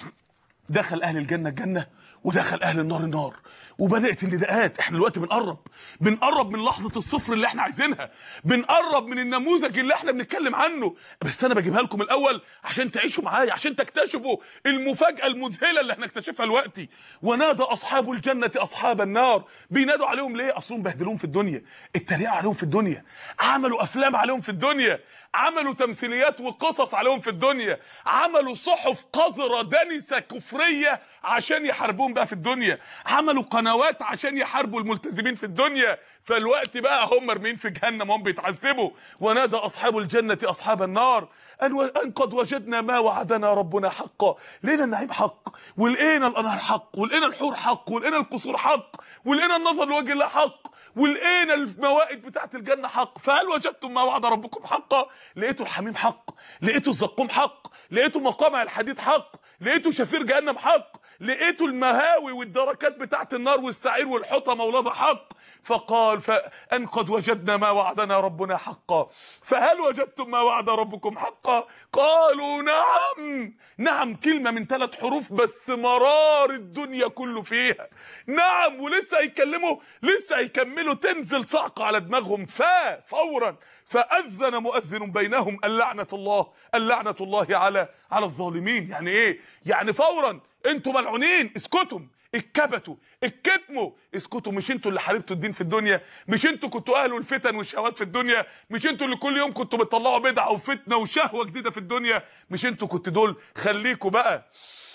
دخل اهل الجنه الجنه ودخل اهل النار النار وبدات النداءات احنا دلوقتي بنقرب بنقرب من لحظه الصفر اللي احنا عايزينها بنقرب من النموذج اللي احنا بنتكلم عنه بس انا بجيبها لكم الاول عشان تعيشوا معايا عشان تكتشفوا المفاجاه المذهله اللي هنكتشفها دلوقتي ونادى اصحاب الجنه اصحاب النار بينادوا عليهم ليه اصلهم بهدلوهم في الدنيا اتريقوا عليهم في الدنيا عملوا افلام عليهم في الدنيا عملوا تمثيليات وقصص عليهم في الدنيا عملوا صحف قذره دنسه كفريه عشان يحاربوهم بقى في الدنيا عملوا قنوات عشان يحاربوا الملتزمين في الدنيا فالوقت بقى هم مرمين في جهنم هم بيتعذبوا ونادى اصحاب الجنه اصحاب النار ان, و... أن قد وجدنا ما وعدنا ربنا حقا لقينا النعيم حق ولقينا الانهار حق ولقينا الحور حق ولقينا القصور حق ولقينا النظر لوجه الله حق ولقينا الموائد بتاعت الجنه حق فهل وجدتم ما وعد ربكم حقا لقيتوا الحميم حق لقيتوا الزقوم حق لقيتوا مقامع الحديد حق لقيتوا شفير جهنم حق لقيتوا المهاوي والدركات بتاعت النار والسعير والحطمه ولظى حق فقال فان قد وجدنا ما وعدنا ربنا حقا فهل وجدتم ما وعد ربكم حقا قالوا نعم نعم كلمه من ثلاث حروف بس مرار الدنيا كله فيها نعم ولسه هيكلموا لسه هيكملوا تنزل صعقه على دماغهم فا فورا فاذن مؤذن بينهم اللعنه الله اللعنه الله على على الظالمين يعني ايه يعني فورا انتوا ملعونين اسكتوا اتكبتوا اتكتموا اسكتوا مش انتوا اللي حاربتوا الدين في الدنيا مش انتوا كنتوا اهل الفتن والشهوات في الدنيا مش انتوا اللي كل يوم كنتوا بتطلعوا بدعه وفتنه وشهوه جديده في الدنيا مش انتوا كنتوا دول خليكوا بقى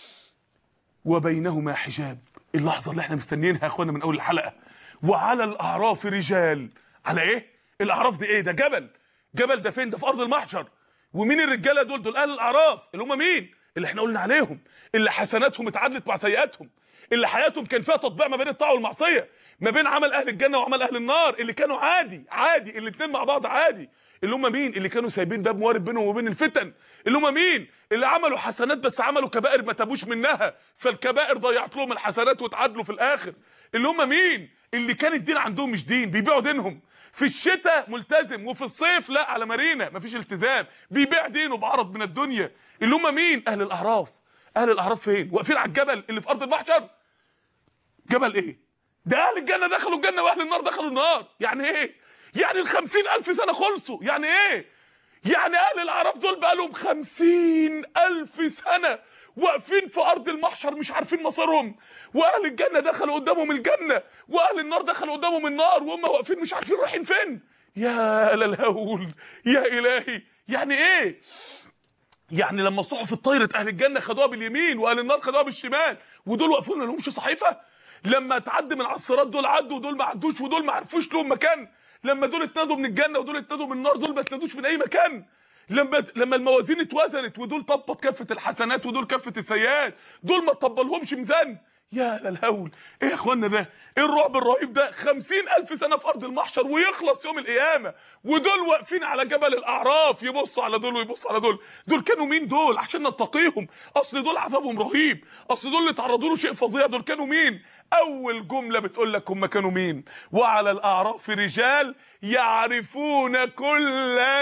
وبينهما حجاب اللحظه اللي احنا مستنيينها يا اخوانا من اول الحلقه وعلى الاعراف رجال على ايه الاعراف دي ايه ده جبل جبل ده فين ده في ارض المحشر ومين الرجاله دول دول اهل الاعراف اللي هم مين اللي احنا قلنا عليهم اللي حسناتهم اتعادلت مع سيئاتهم اللي حياتهم كان فيها تطبيع ما بين الطاعه والمعصيه ما بين عمل اهل الجنه وعمل اهل النار اللي كانوا عادي عادي الاثنين مع بعض عادي اللي هم مين اللي كانوا سايبين باب موارد بينهم وبين الفتن اللي هم مين اللي عملوا حسنات بس عملوا كبائر ما تابوش منها فالكبائر ضيعت لهم الحسنات واتعادلوا في الاخر اللي هم مين اللي كان الدين عندهم مش دين بيبيعوا دينهم في الشتاء ملتزم وفي الصيف لا على مارينا مفيش التزام بيبيع دينه بعرض من الدنيا اللي هم مين اهل الاعراف اهل الاعراف فين واقفين على الجبل اللي في ارض المحشر جبل ايه ده اهل الجنه دخلوا الجنه واهل النار دخلوا النار يعني ايه يعني الخمسين الف سنه خلصوا يعني ايه يعني اهل الاعراف دول بقى لهم خمسين الف سنه واقفين في ارض المحشر مش عارفين مصيرهم واهل الجنه دخلوا قدامهم الجنه واهل النار دخلوا قدامهم النار وهم واقفين مش عارفين رايحين فين يا للهول يا الهي يعني ايه يعني لما صحف الطيرة اهل الجنه خدوها باليمين واهل النار خدوها بالشمال ودول واقفين ما لهمش صحيفه لما تعدي من على الصراط دول عدوا ودول ما عدوش ودول ما عرفوش لهم مكان لما دول اتنادوا من الجنه ودول اتنادوا من النار دول ما اتنادوش من اي مكان لما لما الموازين اتوزنت ودول طبط كفه الحسنات ودول كفه السيئات دول ما طبلهمش ميزان يا للهول ايه يا اخوانا ده ايه الرعب الرهيب ده خمسين الف سنه في ارض المحشر ويخلص يوم القيامه ودول واقفين على جبل الاعراف يبصوا على دول ويبصوا على دول دول كانوا مين دول عشان نتقيهم اصل دول عذابهم رهيب اصل دول اللي تعرضوا له شيء فظيع دول كانوا مين اول جمله بتقول لك هم كانوا مين وعلى الاعراف رجال يعرفون كلا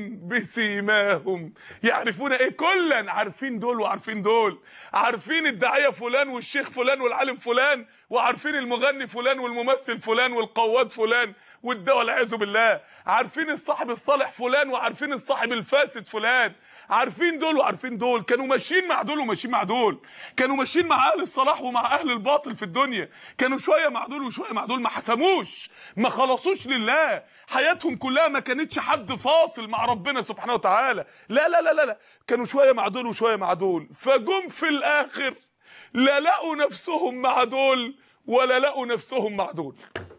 بسيماهم يعرفون ايه كلا عارفين دول وعارفين دول عارفين الداعيه فلان والشيخ فلان والعالم فلان وعارفين المغني فلان والممثل فلان والقواد فلان والده والعياذ بالله عارفين الصاحب الصالح فلان وعارفين الصاحب الفاسد فلان عارفين دول وعارفين دول كانوا ماشيين مع دول وماشيين مع دول كانوا ماشيين مع اهل الصلاح ومع اهل الباطل في الدنيا كانوا شويه مع دول وشويه مع دول ما حسموش ما خلصوش لله حياتهم كلها ما كانتش حد فاصل مع ربنا سبحانه وتعالى لا لا لا لا, لا. كانوا شويه مع دول وشويه مع دول فجم في الاخر لا لقوا نفسهم مع دول ولا لقوا نفسهم مع دول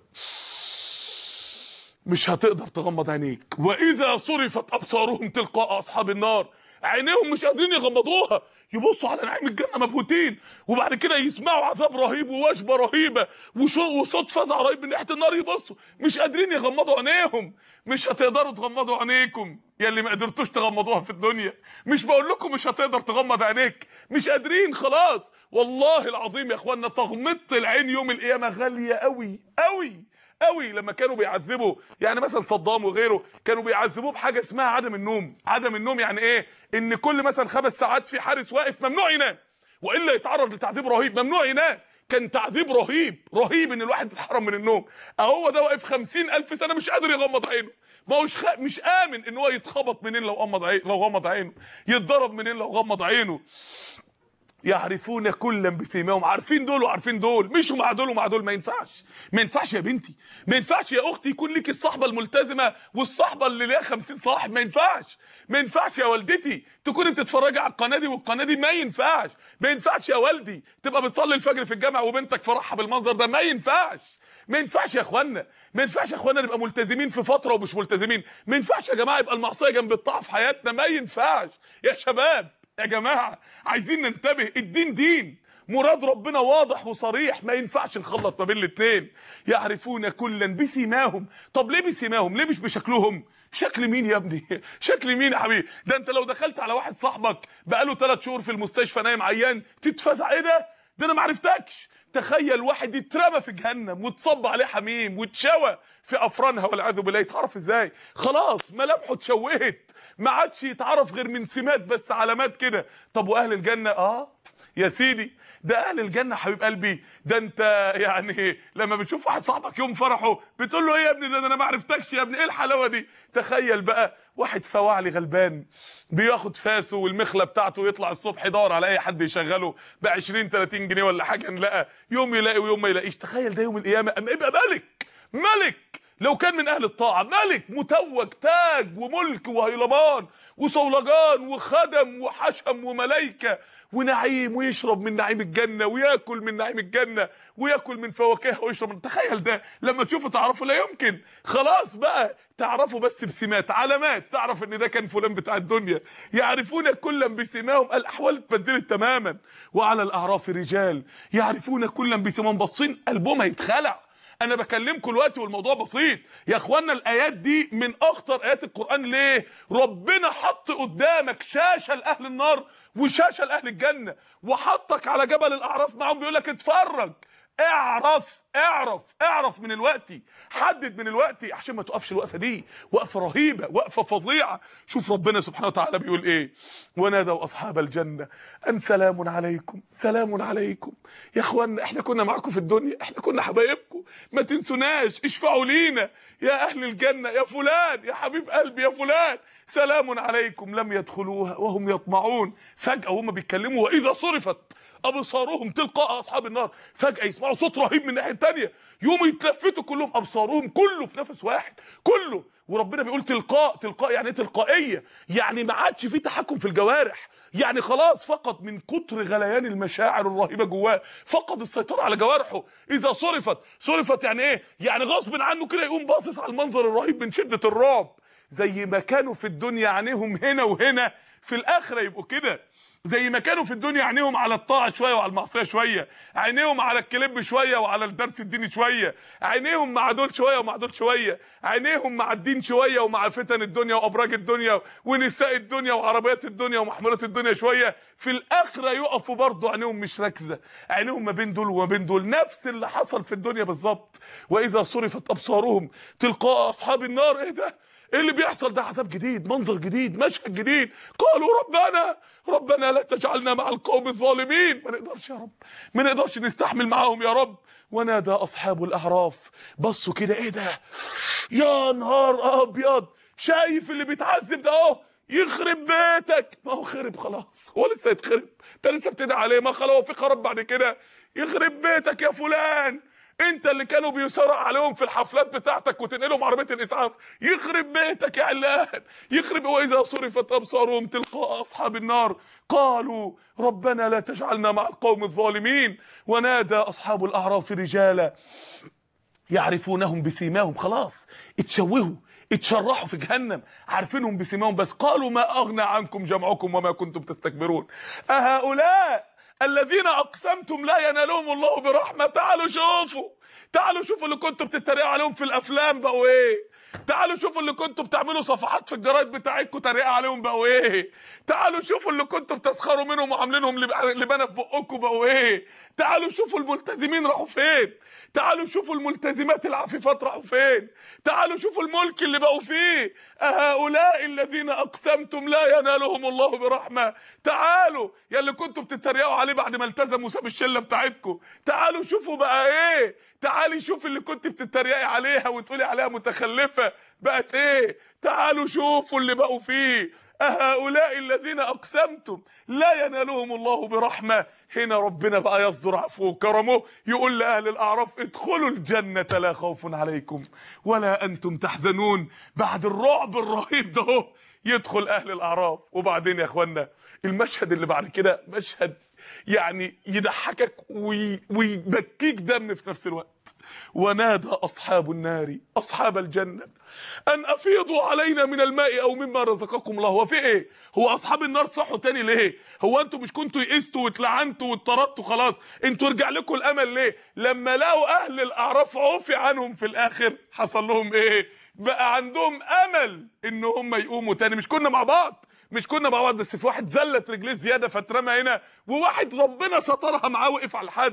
مش هتقدر تغمض عينيك واذا صرفت ابصارهم تلقاء اصحاب النار عينيهم مش قادرين يغمضوها يبصوا على نعيم الجنه مبهوتين وبعد كده يسمعوا عذاب رهيب ووجبه رهيبه وشو- وصوت فزع رهيب من ناحيه النار يبصوا مش قادرين يغمضوا عينيهم مش هتقدروا تغمضوا عينيكم يا اللي ما قدرتوش تغمضوها في الدنيا مش بقول لكم مش هتقدر تغمض عينيك مش قادرين خلاص والله العظيم يا اخوانا تغمضة العين يوم القيامه غاليه قوي قوي قوي لما كانوا بيعذبوا يعني مثلا صدام وغيره كانوا بيعذبوه بحاجه اسمها عدم النوم عدم النوم يعني ايه ان كل مثلا خمس ساعات في حارس واقف ممنوع ينام والا يتعرض لتعذيب رهيب ممنوع ينام كان تعذيب رهيب رهيب ان الواحد يتحرم من النوم اهو ده واقف خمسين الف سنه مش قادر يغمض عينه ما هوش خ... مش امن ان هو يتخبط منين لو غمض عينه لو غمض عينه يتضرب منين لو غمض عينه يعرفون كلا بسيماهم عارفين دول وعارفين دول مشوا مع دول ومع دول ما ينفعش ما ينفعش يا بنتي ما ينفعش يا اختي يكون ليك الصحبه الملتزمه والصحبه اللي ليها 50 صاحب ما ينفعش ما ينفعش يا والدتي تكوني بتتفرجي على القناه دي والقناه دي ما ينفعش ما ينفعش يا والدي تبقى بتصلي الفجر في الجامع وبنتك فرحها بالمنظر ده ما ينفعش ما ينفعش يا اخوانا ما ينفعش يا اخوانا نبقى ملتزمين في فتره ومش ملتزمين ما ينفعش يا جماعه يبقى المعصيه جنب الطاعه في حياتنا ما ينفعش يا شباب يا جماعه عايزين ننتبه الدين دين مراد ربنا واضح وصريح ما ينفعش نخلط ما بين الاثنين يعرفون كلا بسيماهم طب ليه بسيماهم ليه مش بشكلهم شكل مين يا ابني شكل مين يا حبيبي ده انت لو دخلت على واحد صاحبك بقاله ثلاث شهور في المستشفى نايم عيان تتفزع ايه ده ده انا ما عرفتكش تخيل واحد يترمى في جهنم وتصب عليه حميم واتشوى في افرانها والعياذ بالله يتعرف ازاي خلاص ملامحه اتشوهت ما عادش يتعرف غير من سمات بس علامات كده طب واهل الجنه اه يا سيدي ده اهل الجنه حبيب قلبي ده انت يعني لما بتشوف واحد صاحبك يوم فرحه بتقول له ايه يا ابني ده, ده انا ما عرفتكش يا ابني ايه الحلاوه دي تخيل بقى واحد فواعلي غلبان بياخد فاسه والمخله بتاعته يطلع الصبح يدور على اي حد يشغله ب 20 30 جنيه ولا حاجه نلاقى يوم يلاقي ويوم ما يلاقيش تخيل ده يوم القيامه اما يبقى ملك ملك لو كان من اهل الطاعه ملك متوج تاج وملك وهيلمان وصولجان وخدم وحشم وملائكه ونعيم ويشرب من نعيم الجنه وياكل من نعيم الجنه وياكل من فواكهها ويشرب من تخيل ده لما تشوفه تعرفه لا يمكن خلاص بقى تعرفه بس بسمات علامات تعرف ان ده كان فلان بتاع الدنيا يعرفون كلا بسماهم الاحوال اتبدلت تماما وعلى الاعراف رجال يعرفون كلا بسماهم باصين قلبهم هيتخلع انا بكلمكم دلوقتي والموضوع بسيط يا اخوانا الايات دي من اخطر ايات القران ليه ربنا حط قدامك شاشه لاهل النار وشاشه لاهل الجنه وحطك على جبل الاعراف معاهم بيقول لك اتفرج اعرف اعرف اعرف من الوقت حدد من الوقت عشان ما تقفش الوقفه دي وقفه رهيبه وقفه فظيعه شوف ربنا سبحانه وتعالى بيقول ايه ونادوا اصحاب الجنه ان سلام عليكم سلام عليكم يا اخوانا احنا كنا معاكم في الدنيا احنا كنا حبايبكم ما تنسوناش اشفعوا لينا يا اهل الجنه يا فلان يا حبيب قلبي يا فلان سلام عليكم لم يدخلوها وهم يطمعون فجاه وهم بيتكلموا واذا صرفت ابصارهم تلقاء اصحاب النار فجاه يسمعوا صوت رهيب من الناحيه الثانيه يقوموا يتلفتوا كلهم ابصارهم كله في نفس واحد كله وربنا بيقول تلقاء تلقاء يعني ايه تلقائيه يعني ما عادش في تحكم في الجوارح يعني خلاص فقد من كتر غليان المشاعر الرهيبه جواه فقد السيطره على جوارحه اذا صرفت صرفت يعني ايه يعني غصب عنه كده يقوم باصص على المنظر الرهيب من شده الرعب زي ما كانوا في الدنيا عينيهم هنا وهنا في الاخره يبقوا كده زي ما كانوا في الدنيا عينيهم على الطاعه شويه وعلى المعصيه شويه عينيهم على الكليب شويه وعلى الدرس الديني شويه عينيهم مع دول شويه ومع دول شويه عينيهم مع الدين شويه ومع فتن الدنيا وابراج الدنيا ونساء الدنيا وعربيات الدنيا ومحمولات الدنيا شويه في الاخره يقفوا برضه عينيهم مش راكزه عينيهم ما بين دول وما بين دول نفس اللي حصل في الدنيا بالظبط واذا صرفت ابصارهم تلقاء اصحاب النار ايه ده ايه اللي بيحصل ده عذاب جديد منظر جديد مشهد جديد قالوا ربنا ربنا لا تجعلنا مع القوم الظالمين ما نقدرش يا رب ما نقدرش نستحمل معاهم يا رب ونادى اصحاب الاعراف بصوا كده ايه ده يا نهار ابيض شايف اللي بيتعذب ده اهو يخرب بيتك ما هو خرب خلاص هو لسه يتخرب انت لسه بتدعي عليه ما خلاص في خراب بعد كده يخرب بيتك يا فلان انت اللي كانوا بيسرق عليهم في الحفلات بتاعتك وتنقلهم عربيه الاسعاف يخرب بيتك يا علان يخرب واذا صرفت ابصارهم تلقاء اصحاب النار قالوا ربنا لا تجعلنا مع القوم الظالمين ونادى اصحاب الاعراف رجالا يعرفونهم بسيماهم خلاص اتشوهوا اتشرحوا في جهنم عارفينهم بسيماهم بس قالوا ما اغنى عنكم جمعكم وما كنتم تستكبرون اهؤلاء الذين اقسمتم لا ينالهم الله برحمه تعالوا شوفوا تعالوا شوفوا اللي كنتوا بتتريقوا عليهم في الافلام بقوا ايه تعالوا شوفوا اللي كنتوا بتعملوا صفحات في الجرايد بتاعتكم تريقه عليهم بقوا ايه تعالوا شوفوا اللي كنتوا بتسخروا منهم وعاملينهم لب- لبانه في بقكم بقوا ايه تعالوا شوفوا الملتزمين راحوا فين تعالوا شوفوا الملتزمات العفيفات راحوا فين تعالوا شوفوا الملك اللي بقوا فيه أهؤلاء الذين أقسمتم لا ينالهم الله برحمة تعالوا يا اللي كنتوا بتتريقوا عليه بعد ما التزم وساب الشلة بتاعتكم تعالوا شوفوا بقى ايه تعالي شوف اللي كنت بتتريقي عليها وتقولي عليها متخلفة بقت ايه تعالوا شوفوا اللي بقوا فيه أهؤلاء الذين أقسمتم لا ينالهم الله برحمة هنا ربنا بقى يصدر عفوه وكرمه يقول لأهل الأعراف ادخلوا الجنة لا خوف عليكم ولا أنتم تحزنون بعد الرعب الرهيب ده هو يدخل أهل الأعراف وبعدين يا إخوانا المشهد اللي بعد كده مشهد يعني يضحكك وي- ويبكيك دم في نفس الوقت ونادى أصحاب النار أصحاب الجنة أن أفيضوا علينا من الماء أو مما رزقكم الله هو في إيه؟ هو أصحاب النار صحوا تاني ليه؟ هو أنتوا مش كنتوا يئستوا واتلعنتوا واتطردتوا خلاص أنتوا رجع لكم الأمل ليه؟ لما لقوا أهل الأعراف عفي عنهم في الآخر حصل لهم إيه؟ بقى عندهم أمل إن هم يقوموا تاني مش كنا مع بعض مش كنا مع بعض بس في واحد زلت رجليه زياده فاترمى هنا وواحد ربنا سترها معاه وقف على الحد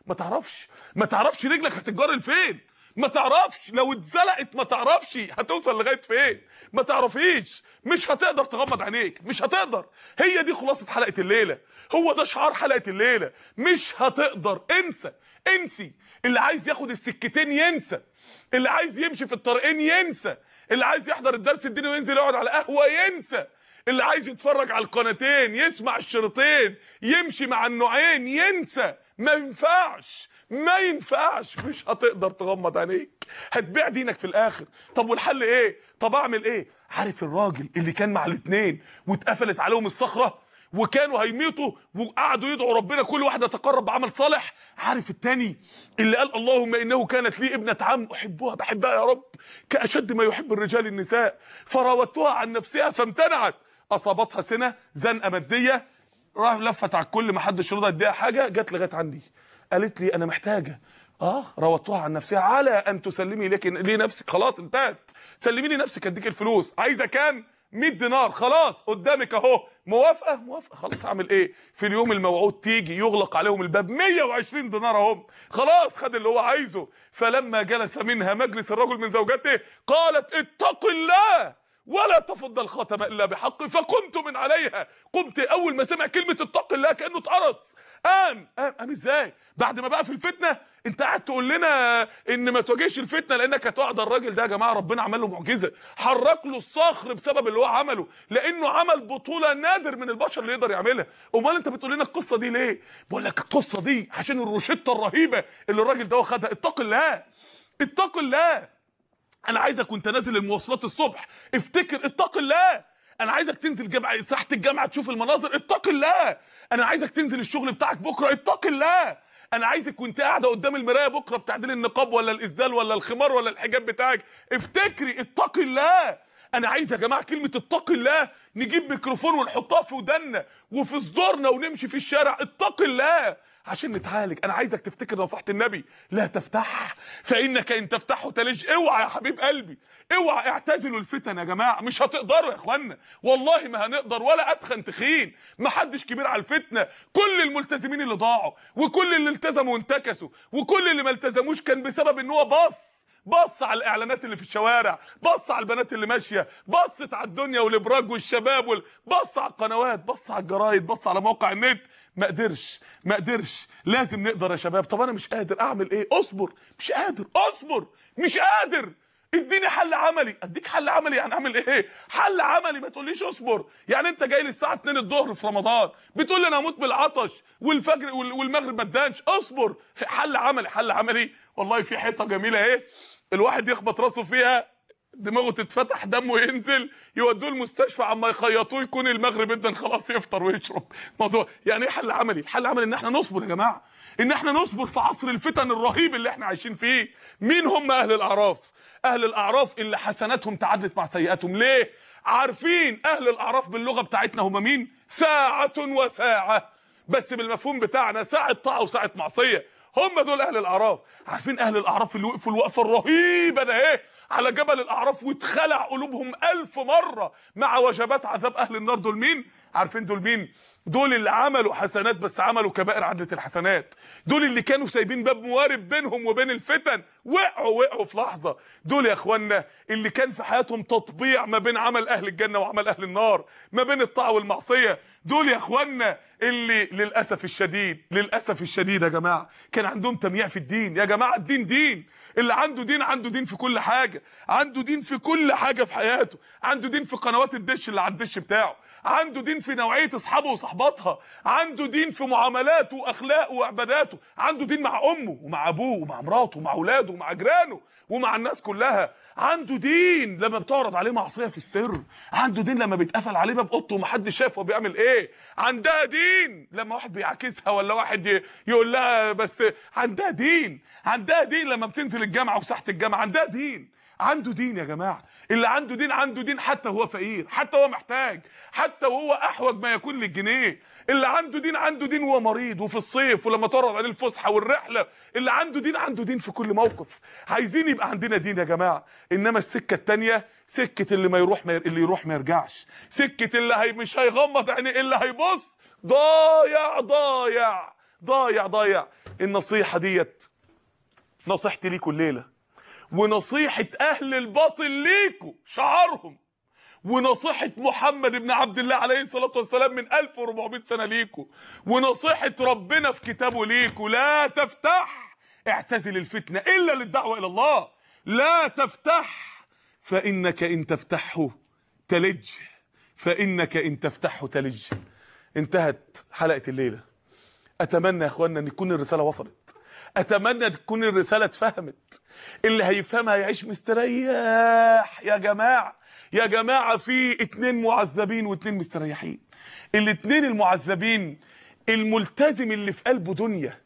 ما تعرفش ما تعرفش رجلك هتتجر لفين ما تعرفش لو اتزلقت ما تعرفش هتوصل لغايه فين ما تعرفيش مش هتقدر تغمض عينيك مش هتقدر هي دي خلاصه حلقه الليله هو ده شعار حلقه الليله مش هتقدر انسى انسي اللي عايز ياخد السكتين ينسى اللي عايز يمشي في الطريقين ينسى اللي عايز يحضر الدرس الديني وينزل يقعد على قهوه ينسى اللي عايز يتفرج على القناتين يسمع الشريطين يمشي مع النوعين ينسى ما ينفعش ما ينفعش مش هتقدر تغمض عينيك هتبيع دينك في الاخر طب والحل ايه طب اعمل ايه عارف الراجل اللي كان مع الاثنين واتقفلت عليهم الصخره وكانوا هيميتوا وقعدوا يدعوا ربنا كل واحد يتقرب بعمل صالح عارف التاني اللي قال اللهم انه كانت لي ابنه عم احبها بحبها يا رب كاشد ما يحب الرجال النساء فراودتها عن نفسها فامتنعت اصابتها سنه زنقه ماديه راح لفت على الكل ما حدش رضى يديها حاجه جت لغايه عندي قالت لي انا محتاجه اه راودتها عن نفسها على ان تسلمي لك لي نفسك خلاص انتهت سلمي لي نفسك اديك الفلوس عايزه كام 100 دينار خلاص قدامك اهو موافقه موافقه خلاص اعمل ايه في اليوم الموعود تيجي يغلق عليهم الباب 120 دينار اهم خلاص خد اللي هو عايزه فلما جلس منها مجلس الرجل من زوجته قالت اتق الله ولا تفض الخاتم الا بحق فقمت من عليها قمت اول ما سمع كلمه اتق الله كانه اتقرص قام قام قام ازاي بعد ما بقى في الفتنه انت قاعد تقول لنا ان ما تواجهش الفتنه لانك هتقع ده الراجل ده يا جماعه ربنا عمل له معجزه حرك له الصخر بسبب اللي هو عمله لانه عمل بطوله نادر من البشر اللي يقدر يعملها امال انت بتقول لنا القصه دي ليه بقول لك القصه دي عشان الروشته الرهيبه اللي الراجل ده خدها اتق الله اتق الله انا عايزك وانت نازل المواصلات الصبح افتكر اتق الله انا عايزك تنزل جامعه ساحه الجامعه تشوف المناظر اتق الله انا عايزك تنزل الشغل بتاعك بكره اتق الله انا عايزك وانت قاعده قدام المرايه بكره بتعديل النقاب ولا الاسدال ولا الخمار ولا الحجاب بتاعك افتكري اتق الله انا عايز يا جماعه كلمه اتق الله نجيب ميكروفون ونحطها في ودنا وفي صدورنا ونمشي في الشارع اتق الله عشان نتعالج انا عايزك تفتكر نصيحه النبي لا تفتح فانك ان تفتحه تلج اوعى يا حبيب قلبي اوعى اعتزلوا الفتن يا جماعه مش هتقدروا يا اخوانا والله ما هنقدر ولا اتخن تخين ما حدش كبير على الفتنه كل الملتزمين اللي ضاعوا وكل اللي التزموا وانتكسوا وكل اللي ما التزموش كان بسبب ان هو باص بص على الاعلانات اللي في الشوارع بص على البنات اللي ماشيه بصت على الدنيا والابراج والشباب وال... بص على القنوات بص على الجرايد بص على موقع النت ما قدرش ما قدرش لازم نقدر يا شباب طب انا مش قادر اعمل ايه اصبر مش قادر اصبر مش قادر اديني حل عملي اديك حل عملي يعني اعمل ايه حل عملي ما تقوليش اصبر يعني انت جاي لي الساعه 2 الظهر في رمضان بتقول لي انا هموت بالعطش والفجر وال- والمغرب ما ادانش اصبر حل عملي حل عملي والله في حته جميله اهي الواحد يخبط راسه فيها دماغه تتفتح دمه ينزل يودوه المستشفى عما يخيطوه يكون المغرب ادن خلاص يفطر ويشرب موضوع يعني ايه حل عملي الحل العملي ان احنا نصبر يا جماعه ان احنا نصبر في عصر الفتن الرهيب اللي احنا عايشين فيه مين هم اهل الاعراف اهل الاعراف اللي حسناتهم تعادلت مع سيئاتهم ليه عارفين اهل الاعراف باللغه بتاعتنا هم مين ساعه وساعه بس بالمفهوم بتاعنا ساعه طاعه وساعه معصيه هم دول اهل الاعراف عارفين اهل الاعراف اللي وقفوا الوقفه الرهيبه ده ايه على جبل الاعراف واتخلع قلوبهم ألف مره مع وجبات عذاب اهل النار دول مين عارفين دول مين دول اللي عملوا حسنات بس عملوا كبائر عدلة الحسنات دول اللي كانوا سايبين باب موارب بينهم وبين الفتن وقعوا وقعوا في لحظة دول يا اخوانا اللي كان في حياتهم تطبيع ما بين عمل اهل الجنة وعمل اهل النار ما بين الطاعة والمعصية دول يا اخوانا اللي للاسف الشديد للاسف الشديد يا جماعه كان عندهم تمييع في الدين يا جماعه الدين دين اللي عنده دين عنده دين في كل حاجه عنده دين في كل حاجه في حياته عنده دين في قنوات الدش اللي على الدش بتاعه عنده دين في نوعيه اصحابه وصحباتها عنده دين في معاملاته واخلاقه وعباداته عنده دين مع امه ومع ابوه ومع مراته ومع اولاده ومع جيرانه ومع الناس كلها عنده دين لما بتعرض عليه معصيه في السر عنده دين لما بيتقفل عليه باب اوضته ومحدش شايف هو بيعمل ايه عندها دين لما واحد بيعاكسها ولا واحد ي- يقول لها بس عندها دين عندها دين لما بتنزل الجامعه وساحه الجامعه عندها دين عنده دين يا جماعه اللي عنده دين عنده دين حتى هو فقير حتى هو محتاج حتى وهو احوج ما يكون للجنيه اللي عنده دين عنده دين وهو مريض وفي الصيف ولما تعرض عليه الفسحه والرحله اللي عنده دين عنده دين في كل موقف عايزين يبقى عندنا دين يا جماعه انما السكه التانية سكه اللي ما يروح ما ير... اللي يروح ما يرجعش سكه اللي هي مش هيغمض عينيه اللي هيبص ضايع ضايع ضايع ضايع النصيحه ديت نصيحتي ليكوا الليله ونصيحه اهل الباطل ليكوا شعارهم ونصيحة محمد بن عبد الله عليه الصلاة والسلام من 1400 سنة ليكوا ونصيحة ربنا في كتابه ليكوا لا تفتح اعتزل الفتنة إلا للدعوة إلى الله لا تفتح فإنك إن تفتحه تلج فإنك إن تفتحه تلج انتهت حلقة الليلة اتمنى يا اخوانا ان تكون الرساله وصلت اتمنى تكون الرساله اتفهمت اللي هيفهمها هيعيش مستريح يا جماعه يا جماعه في اتنين معذبين واتنين مستريحين الاتنين المعذبين الملتزم اللي في قلبه دنيا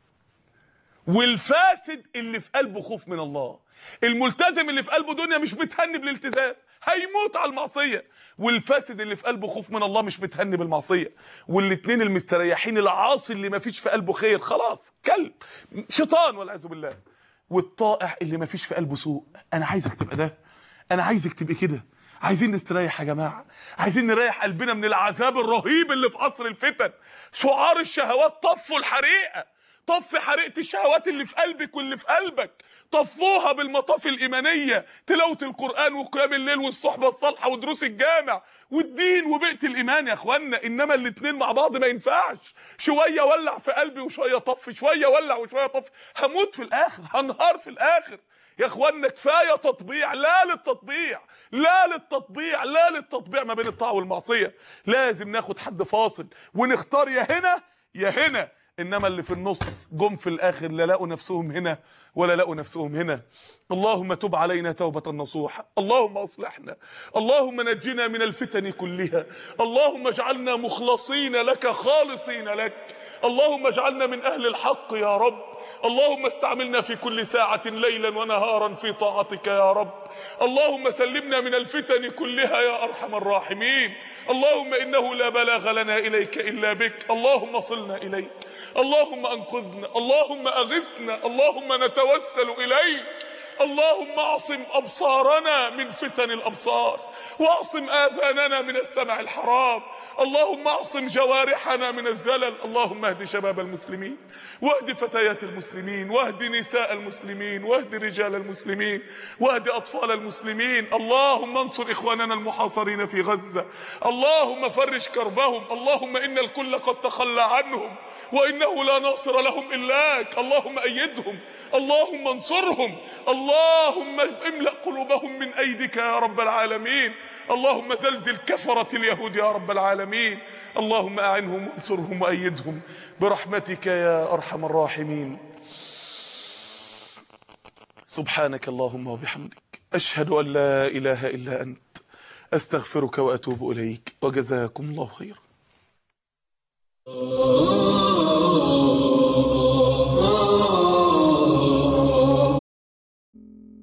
والفاسد اللي في قلبه خوف من الله الملتزم اللي في قلبه دنيا مش متهني بالالتزام هيموت على المعصيه والفاسد اللي في قلبه خوف من الله مش متهني بالمعصيه والاتنين المستريحين العاصي اللي ما فيش في قلبه خير خلاص كلب شيطان والعياذ بالله والطائع اللي ما فيش في قلبه سوء انا عايزك تبقى ده انا عايزك تبقى كده عايزين نستريح يا جماعه عايزين نريح قلبنا من العذاب الرهيب اللي في عصر الفتن شعار الشهوات طفوا الحريقه طفي حريقه الشهوات اللي في قلبك واللي في قلبك طفوها بالمطاف الايمانيه تلاوه القران وقيام الليل والصحبه الصالحه ودروس الجامع والدين وبيئه الايمان يا اخوانا انما الاتنين مع بعض ما ينفعش شويه ولع في قلبي وشويه طفي شويه ولع وشويه طفي هموت في الاخر هنهار في الاخر يا اخوانا كفايه تطبيع لا للتطبيع لا للتطبيع لا للتطبيع ما بين الطاعه والمعصيه لازم ناخد حد فاصل ونختار يا هنا يا هنا انما اللي في النص جم في الاخر لا لقوا نفسهم هنا ولا لقوا نفسهم هنا اللهم تب علينا توبة نصوحة اللهم اصلحنا اللهم نجنا من الفتن كلها اللهم اجعلنا مخلصين لك خالصين لك اللهم اجعلنا من اهل الحق يا رب اللهم استعملنا في كل ساعة ليلا ونهارا في طاعتك يا رب اللهم سلمنا من الفتن كلها يا ارحم الراحمين اللهم انه لا بلاغ لنا اليك الا بك اللهم صلنا اليك اللهم انقذنا اللهم اغثنا اللهم نتوسل اليك اللهم اعصم ابصارنا من فتن الابصار واعصم اذاننا من السمع الحرام اللهم اعصم جوارحنا من الزلل اللهم اهد شباب المسلمين واهد فتيات المسلمين واهد نساء المسلمين واهد رجال المسلمين واهد اطفال المسلمين اللهم انصر اخواننا المحاصرين في غزه اللهم فرج كربهم اللهم ان الكل قد تخلى عنهم وانه لا ناصر لهم الاك اللهم ايدهم اللهم انصرهم اللهم املا قلوبهم من ايدك يا رب العالمين اللهم زلزل كفره اليهود يا رب العالمين اللهم اعنهم وانصرهم وايدهم برحمتك يا ارحم الراحمين سبحانك اللهم وبحمدك اشهد ان لا اله الا انت استغفرك واتوب اليك وجزاكم الله خيرا